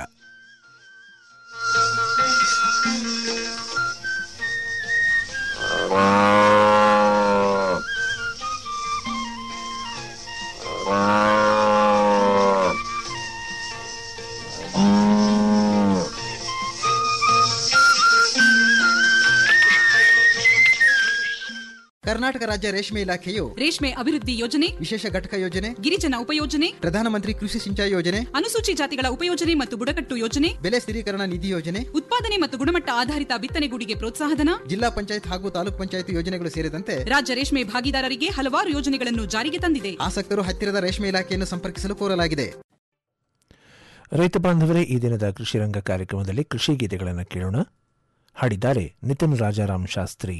ಕರ್ನಾಟಕ ರಾಜ್ಯ ರೇಷ್ಮೆ ಇಲಾಖೆಯು ರೇಷ್ಮೆ ಅಭಿವೃದ್ಧಿ ಯೋಜನೆ ವಿಶೇಷ ಘಟಕ ಯೋಜನೆ ಗಿರಿಜನ ಉಪಯೋಜನೆ ಪ್ರಧಾನಮಂತ್ರಿ ಕೃಷಿ ಸಿಂಚಾಯಿ ಯೋಜನೆ ಅನುಸೂಚಿ ಜಾತಿಗಳ ಉಪಯೋಜನೆ ಮತ್ತು ಬುಡಕಟ್ಟು ಯೋಜನೆ ಬೆಲೆ ಸ್ಥಿರೀಕರಣ ನಿಧಿ ಯೋಜನೆ ಉತ್ಪಾದನೆ ಮತ್ತು ಗುಣಮಟ್ಟ ಆಧಾರಿತ ಬಿತ್ತನೆಗೂಡಿಗೆ ಪ್ರೋತ್ಸಾಹಧನ ಜಿಲ್ಲಾ ಪಂಚಾಯತ್ ಹಾಗೂ ತಾಲೂಕ್ ಪಂಚಾಯತ್ ಯೋಜನೆಗಳು ಸೇರಿದಂತೆ ರಾಜ್ಯ ರೇಷ್ಮೆ ಭಾಗಿದಾರರಿಗೆ ಹಲವಾರು ಯೋಜನೆಗಳನ್ನು ಜಾರಿಗೆ ತಂದಿದೆ ಆಸಕ್ತರು ಹತ್ತಿರದ ರೇಷ್ಮೆ ಇಲಾಖೆಯನ್ನು ಸಂಪರ್ಕಿಸಲು ಕೋರಲಾಗಿದೆ ರೈತ ಬಾಂಧವರೇ ಈ ದಿನದ ಕೃಷಿ ರಂಗ ಕಾರ್ಯಕ್ರಮದಲ್ಲಿ ಕೃಷಿ ಗೀತೆಗಳನ್ನು ಕೇಳೋಣ ಹಾಡಿದ್ದಾರೆ ನಿತಿನ್ ರಾಜಾರಾಮ್ ಶಾಸ್ತ್ರಿ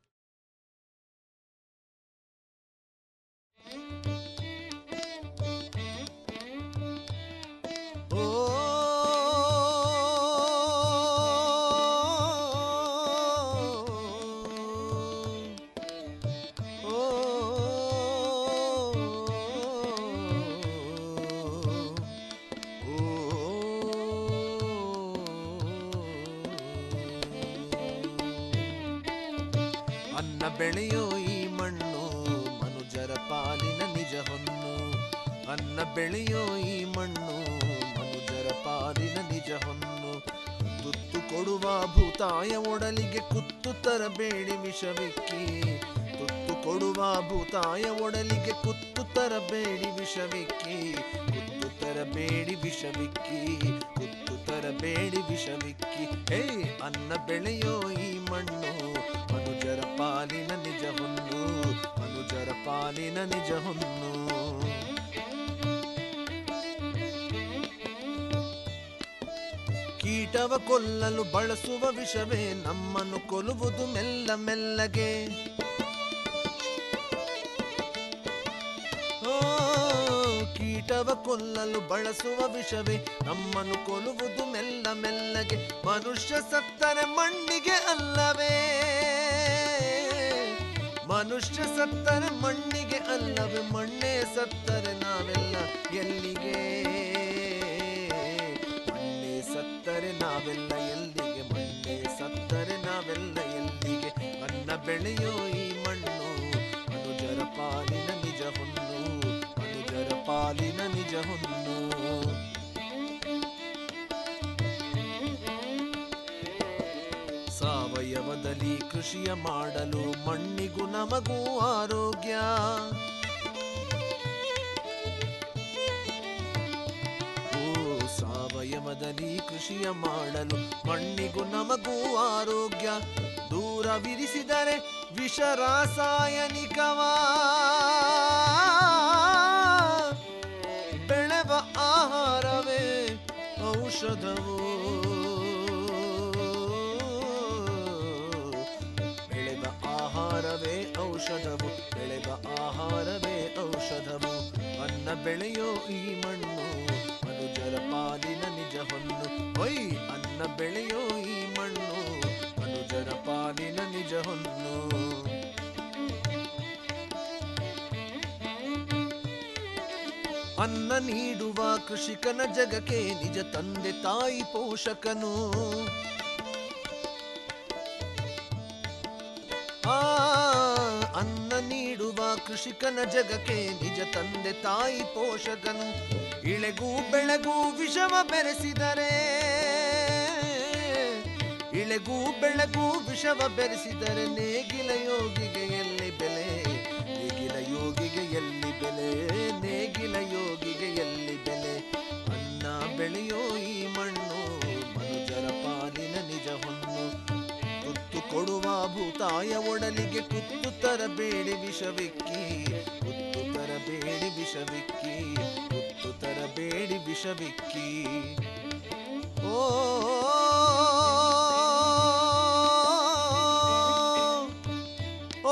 ಅನ್ನ ಬೆಳೆಯೋ ಈ ಮಣ್ಣು ಮನುಜರ ಪಾಲಿನ ನಿಜ ಹೊನ್ನು ಅನ್ನ ಬೆಳೆಯೋ ಈ ಮಣ್ಣು ಮನುಜರ ಪಾಲಿನ ನಿಜ ಹೊನ್ನು ತುತ್ತು ಕೊಡುವ ಭೂತಾಯ ಒಡಲಿಗೆ ಕುತ್ತು ತರಬೇಡಿ ವಿಷವಿಕ್ಕಿ ತುತ್ತು ಕೊಡುವ ಭೂತಾಯ ಒಡಲಿಗೆ ಕುತ್ತು ತರಬೇಡಿ ವಿಷವಿಕ್ಕಿ ಕುತ್ತು ತರಬೇಡಿ ವಿಷವಿಕ್ಕಿ ಕುತ್ತು ತರಬೇಡಿ ವಿಷವಿಕ್ಕಿ ಹೇ ಅನ್ನ ಬೆಳೆಯೋ ಈ ಮಣ್ಣು ಮನುಜರ ಪಾಲಿನ ನಿಜ ಹೊನ್ನು ಮನುಜರ ಪಾಲಿನ ನಿಜ ಹೊನ್ನು ಕೀಟವ ಕೊಲ್ಲಲು ಬಳಸುವ ವಿಷವೇ ನಮ್ಮನ್ನು ಕೊಲ್ಲುವುದು ಮೆಲ್ಲ ಮೆಲ್ಲಗೆ ಓ, ಕೀಟವ ಕೊಲ್ಲಲು ಬಳಸುವ ವಿಷವೇ ನಮ್ಮನ್ನು ಕೊಲ್ಲುವುದು ಮೆಲ್ಲ ಮೆಲ್ಲಗೆ ಮನುಷ್ಯ ಸತ್ತರೆ ಮಣ್ಣಿಗೆ ಅಲ್ಲವೇ ಮನುಷ್ಯ ಸತ್ತರೆ ಮಣ್ಣಿಗೆ ಅಲ್ಲವೇ ಮಣ್ಣೇ ಸತ್ತರೆ ನಾವೆಲ್ಲ ಎಲ್ಲಿಗೆ ಮಣ್ಣೆ ಸತ್ತರೆ ನಾವೆಲ್ಲ ಎಲ್ಲಿಗೆ ಮಣ್ಣೆ ಸತ್ತರೆ ನಾವೆಲ್ಲ ಎಲ್ಲಿಗೆ ಅನ್ನ ಬೆಳೆಯೋ ಈ ಮಣ್ಣು ಮನುಜರ ಪಾಲಿನ ನಿಜ ಹೊನ್ನು ಮನುಜರ ಪಾಲಿನ ನಿಜ ಹೊನ್ನು ಸಾವಯವದಲ್ಲಿ ಕೃಷಿಯ ಮಾಡಲು ಮಣ್ಣಿಗೂ ನಮಗೂ ಆರೋಗ್ಯ ಓ ಸಾವಯವದಲ್ಲಿ ಕೃಷಿಯ ಮಾಡಲು ಮಣ್ಣಿಗೂ ನಮಗೂ ಆರೋಗ್ಯ ದೂರವಿರಿಸಿದರೆ ವಿಷ ರಾಸಾಯನಿಕವಾ ಬೆಳೆವ ಆಹಾರವೇ ಔಷಧವು ಬೆಳೆದ ಆಹಾರವೇ ಔಷಧವು ಬೆಳೆದ ಆಹಾರವೇ ಔಷಧವು ಅನ್ನ ಬೆಳೆಯೋ ಈ ಮಣ್ಣು ಮನುಜರ ಪಾಲಿನ ನಿಜ ಹೊನ್ನು ಹೊಯ್ ಅನ್ನ ಬೆಳೆಯೋ ಈ ಮಣ್ಣು ಮನುಜರ ಪಾಲಿನ ನಿಜ ಹೊನ್ನು ಅನ್ನ ನೀಡುವ ಕೃಷಿಕನ ಜಗಕ್ಕೆ ನಿಜ ತಂದೆ ತಾಯಿ ಪೋಷಕನು ಆ ಅನ್ನ ನೀಡುವ ಕೃಷಿ ಕೃಷಿಕನ ಜಗಕ್ಕೆ ನಿಜ ತಂದೆ ತಾಯಿ ಪೋಷಕನು ಇಳೆಗೂ ಬೆಳಗೂ ವಿಷವ ಬೆರೆಸಿದರೆ ಇಳೆಗೂ ಬೆಳಗೂ ವಿಷವ ಬೆರೆಸಿದರೆ ನೇಗಿಲ ಯೋಗಿಗೆ ಎಲ್ಲಿ ಬೆಲೆ ನೇಗಿಲ ಯೋಗಿಗೆ ಎಲ್ಲಿ ಬೆಲೆ ನೇಗಿಲ ಯೋಗಿಗೆ ಎಲ್ಲಿ ಬೆಲೆ ಅನ್ನ ಬೆಳೆಯೋ ಈ ಮಣ್ಣು ಮನುಜರ ಪಾಲಿನ ನಿಜ ಹೊನ್ನು ತುತ್ತು ಕೊಡುವ ಭೂತಾಯ ಒಡಲಿಗೆ ಕುತ್ತು ತರಬೇಡಿ ವಿಷವಿಕ್ಕಿ ಕುತ್ತು ತರಬೇಡಿ ವಿಷವಿಕ್ಕಿ ಕುತ್ತು ತರಬೇಡಿ ವಿಷವಿಕ್ಕಿ ಓ ಓ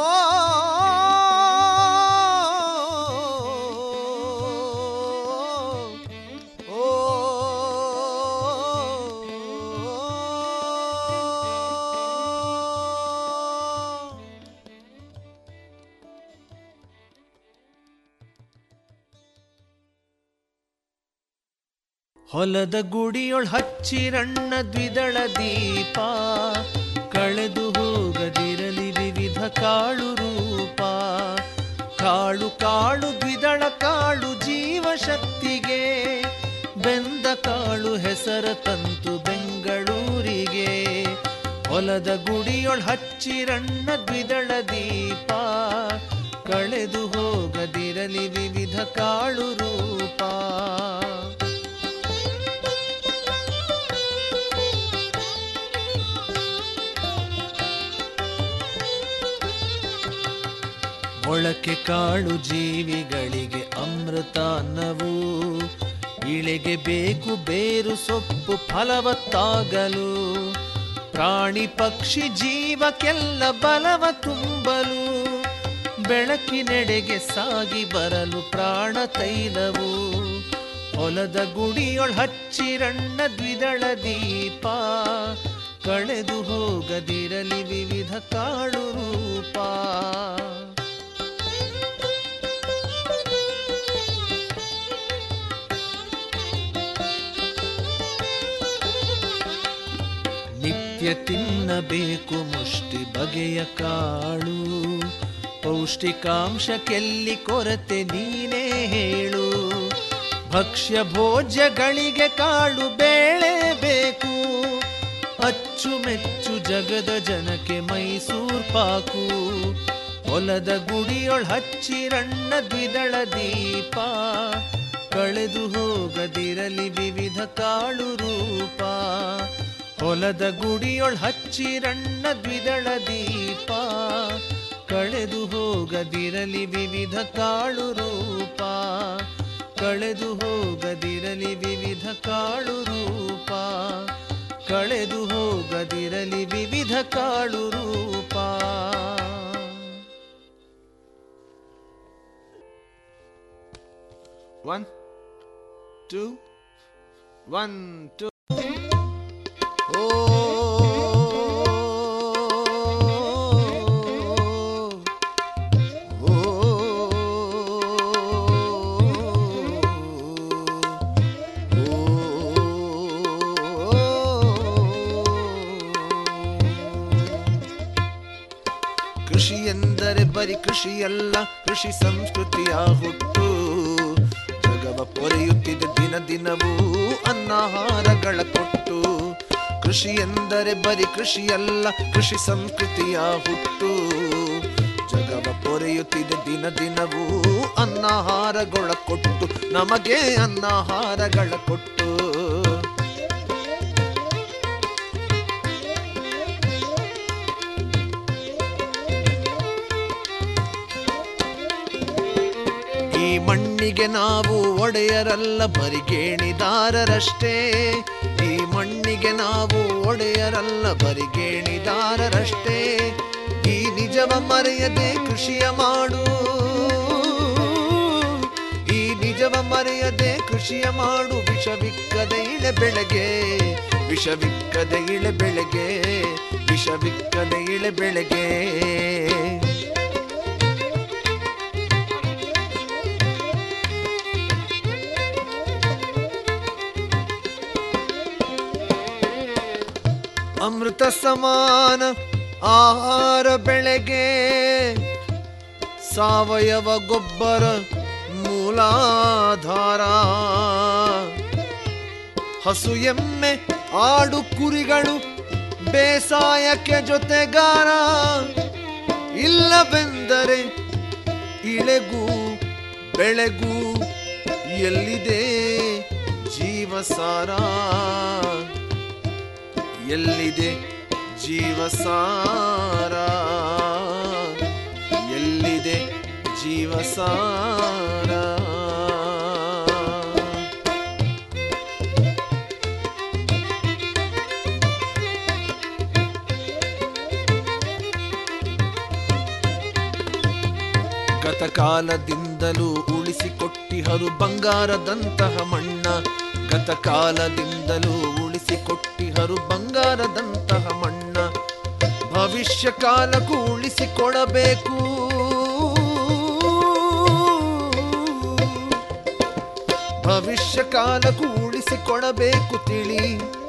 ಹೊಲದ ಗುಡಿಯೊಳ್ ಹಚ್ಚಿರಣ್ಣ ದ್ವಿದಳ ದೀಪ ಕಳೆದು ಹೋಗದಿರಲಿ ವಿವಿಧ ಕಾಳು ರೂಪ ಕಾಳು ಕಾಳು ದ್ವಿದಳ ಕಾಳು ಜೀವ ಶಕ್ತಿಗೆ ಬೆಂದ ಕಾಳು ಹೆಸರ ತಂತು ಬೆಂಗಳೂರಿಗೆ ಹೊಲದ ಗುಡಿಯೊಳ್ ಹಚ್ಚಿರಣ್ಣ ದ್ವಿದಳ ದೀಪ ಕಳೆದು ಹೋಗದಿರಲಿ ವಿವಿಧ ಕಾಳು ರೂಪ ಮೊಳಕೆ ಕಾಳು ಜೀವಿಗಳಿಗೆ ಅಮೃತ ಅನ್ನವು ಇಳೆಗೆ ಬೇಕು ಬೇರು ಸೊಪ್ಪು ಫಲವತ್ತಾಗಲು ಪ್ರಾಣಿ ಪಕ್ಷಿ ಜೀವಕ್ಕೆಲ್ಲ ಬಲವ ತುಂಬಲು ಬೆಳಕಿನೆಡೆಗೆ ಸಾಗಿ ಬರಲು ಪ್ರಾಣ ತೈಲವು ಹೊಲದ ಗುಡಿಯೊಳ್ ಹಚ್ಚಿರಣ್ಣ ದ್ವಿದಳ ದೀಪ ಕಳೆದು ಹೋಗದಿರಲಿ ವಿವಿಧ ಕಾಳು ರೂಪ ನಿತ್ಯ ತಿನ್ನಬೇಕು ಮುಷ್ಟಿ ಬಗೆಯ ಕಾಳು ಪೌಷ್ಟಿಕಾಂಶಕ್ಕೆಲ್ಲಿ ಕೊರತೆ ನೀನೇ ಹೇಳು ಭಕ್ಷ್ಯ ಭೋಜ್ಯಗಳಿಗೆ ಕಾಳು ಬೇಳೆ ಬೇಕು ಅಚ್ಚುಮೆಚ್ಚು ಜಗದ ಜನಕ್ಕೆ ಮೈಸೂರ್ ಪಾಕು ಹೊಲದ ಗುಡಿಯೊಳ್ ಹಚ್ಚಿರಣ್ಣ ದ್ವಿದಳ ದೀಪ ಕಳೆದು ಹೋಗದಿರಲಿ ವಿವಿಧ ಕಾಳು ರೂಪ ಹೊಲದ ಗುಡಿಯೊಳ್ ಹಚ್ಚಿರಣ್ಣ ದ್ವಿದಳ ದೀಪ ಕಳೆದು ಹೋಗದಿರಲಿ ವಿವಿಧ ಕಾಳು ರೂಪ ಕಳೆದು ಹೋಗದಿರಲಿ ವಿವಿಧ ಕಾಳು ರೂಪ ಕಳೆದು ಹೋಗದಿರಲಿ ವಿವಿಧ ಕಾಳು ರೂಪ ಒನ್ ಟೂ ಒನ್ ಟೂ ಓ ಕೃಷಿ ಎಂದರೆ ಬರಿ ಕೃಷಿಯಲ್ಲ ಕೃಷಿ ಸಂಸ್ಕೃತಿಯ ಹುಟ್ಟು ಜಗವ ಪೊರೆಯುತ್ತಿದೆ ದಿನ ದಿನವೂ ಅನ್ನಹಾರಗಳ ಕೊಟ್ಟು ಕೃಷಿ ಎಂದರೆ ಬರಿ ಕೃಷಿಯಲ್ಲ ಕೃಷಿ ಸಂಸ್ಕೃತಿಯ ಹುಟ್ಟು ಜಗವ ಪೊರೆಯುತ್ತಿದೆ ದಿನ ದಿನವೂ ಅನ್ನಹಾರಗಳ ಕೊಟ್ಟು ನಮಗೆ ಅನ್ನಹಾರಗಳ ಕೊಟ್ಟು ಈ ಮಣ್ಣಿಗೆ ನಾವು ಒಡೆಯರಲ್ಲ ಬರಿಗೇಣಿದಾರರಷ್ಟೇ ಈ ಮಣ್ಣಿಗೆ ನಾವು ಒಡೆಯರಲ್ಲ ಬರಿಗೇಣಿದಾರರಷ್ಟೇ ಈ ನಿಜವ ಮರೆಯದೆ ಕೃಷಿಯ ಮಾಡು ಈ ನಿಜವ ಮರೆಯದೆ ಕೃಷಿಯ ಮಾಡು ವಿಷವಿಕ್ಕದ ಇಳೆ ಬೆಳೆಗೆ ವಿಷವಿಕ್ಕದ ಇಳೆ ಬೆಳೆಗೆ ವಿಷವಿಕ್ಕದ ಇಳೆ ಬೆಳೆಗೆ ಅಮೃತ ಸಮಾನ ಆಹಾರ ಬೆಳೆಗೆ ಸಾವಯವ ಗೊಬ್ಬರ ಮೂಲಾಧಾರ ಹಸು ಎಮ್ಮೆ ಆಡು ಕುರಿಗಳು ಬೇಸಾಯಕ್ಕೆ ಜೊತೆಗಾರ ಇಲ್ಲವೆಂದರೆ ಇಳೆಗೂ ಬೆಳೆಗೂ ಎಲ್ಲಿದೆ ಜೀವಸಾರ ಎಲ್ಲಿದೆ ಜೀವಸಾರ ಎಲ್ಲಿದೆ ಜೀವಸಾರ ಗತಕಾಲದಿಂದಲೂ ಉಳಿಸಿಕೊಟ್ಟಿಹರು ಬಂಗಾರದಂತಹ ಮಣ್ಣ ಗತಕಾಲದಿಂದಲೂ ಉಳಿಸಿಕೊಟ್ಟಿಹರು ಬಂಗಾರದಂತಹ ಮಣ್ಣ ಭವಿಷ್ಯ ಕಾಲಕ್ಕೂ ಉಳಿಸಿಕೊಡಬೇಕು ಭವಿಷ್ಯ ಕಾಲಕ್ಕೂ ಉಳಿಸಿಕೊಡಬೇಕು ತಿಳಿ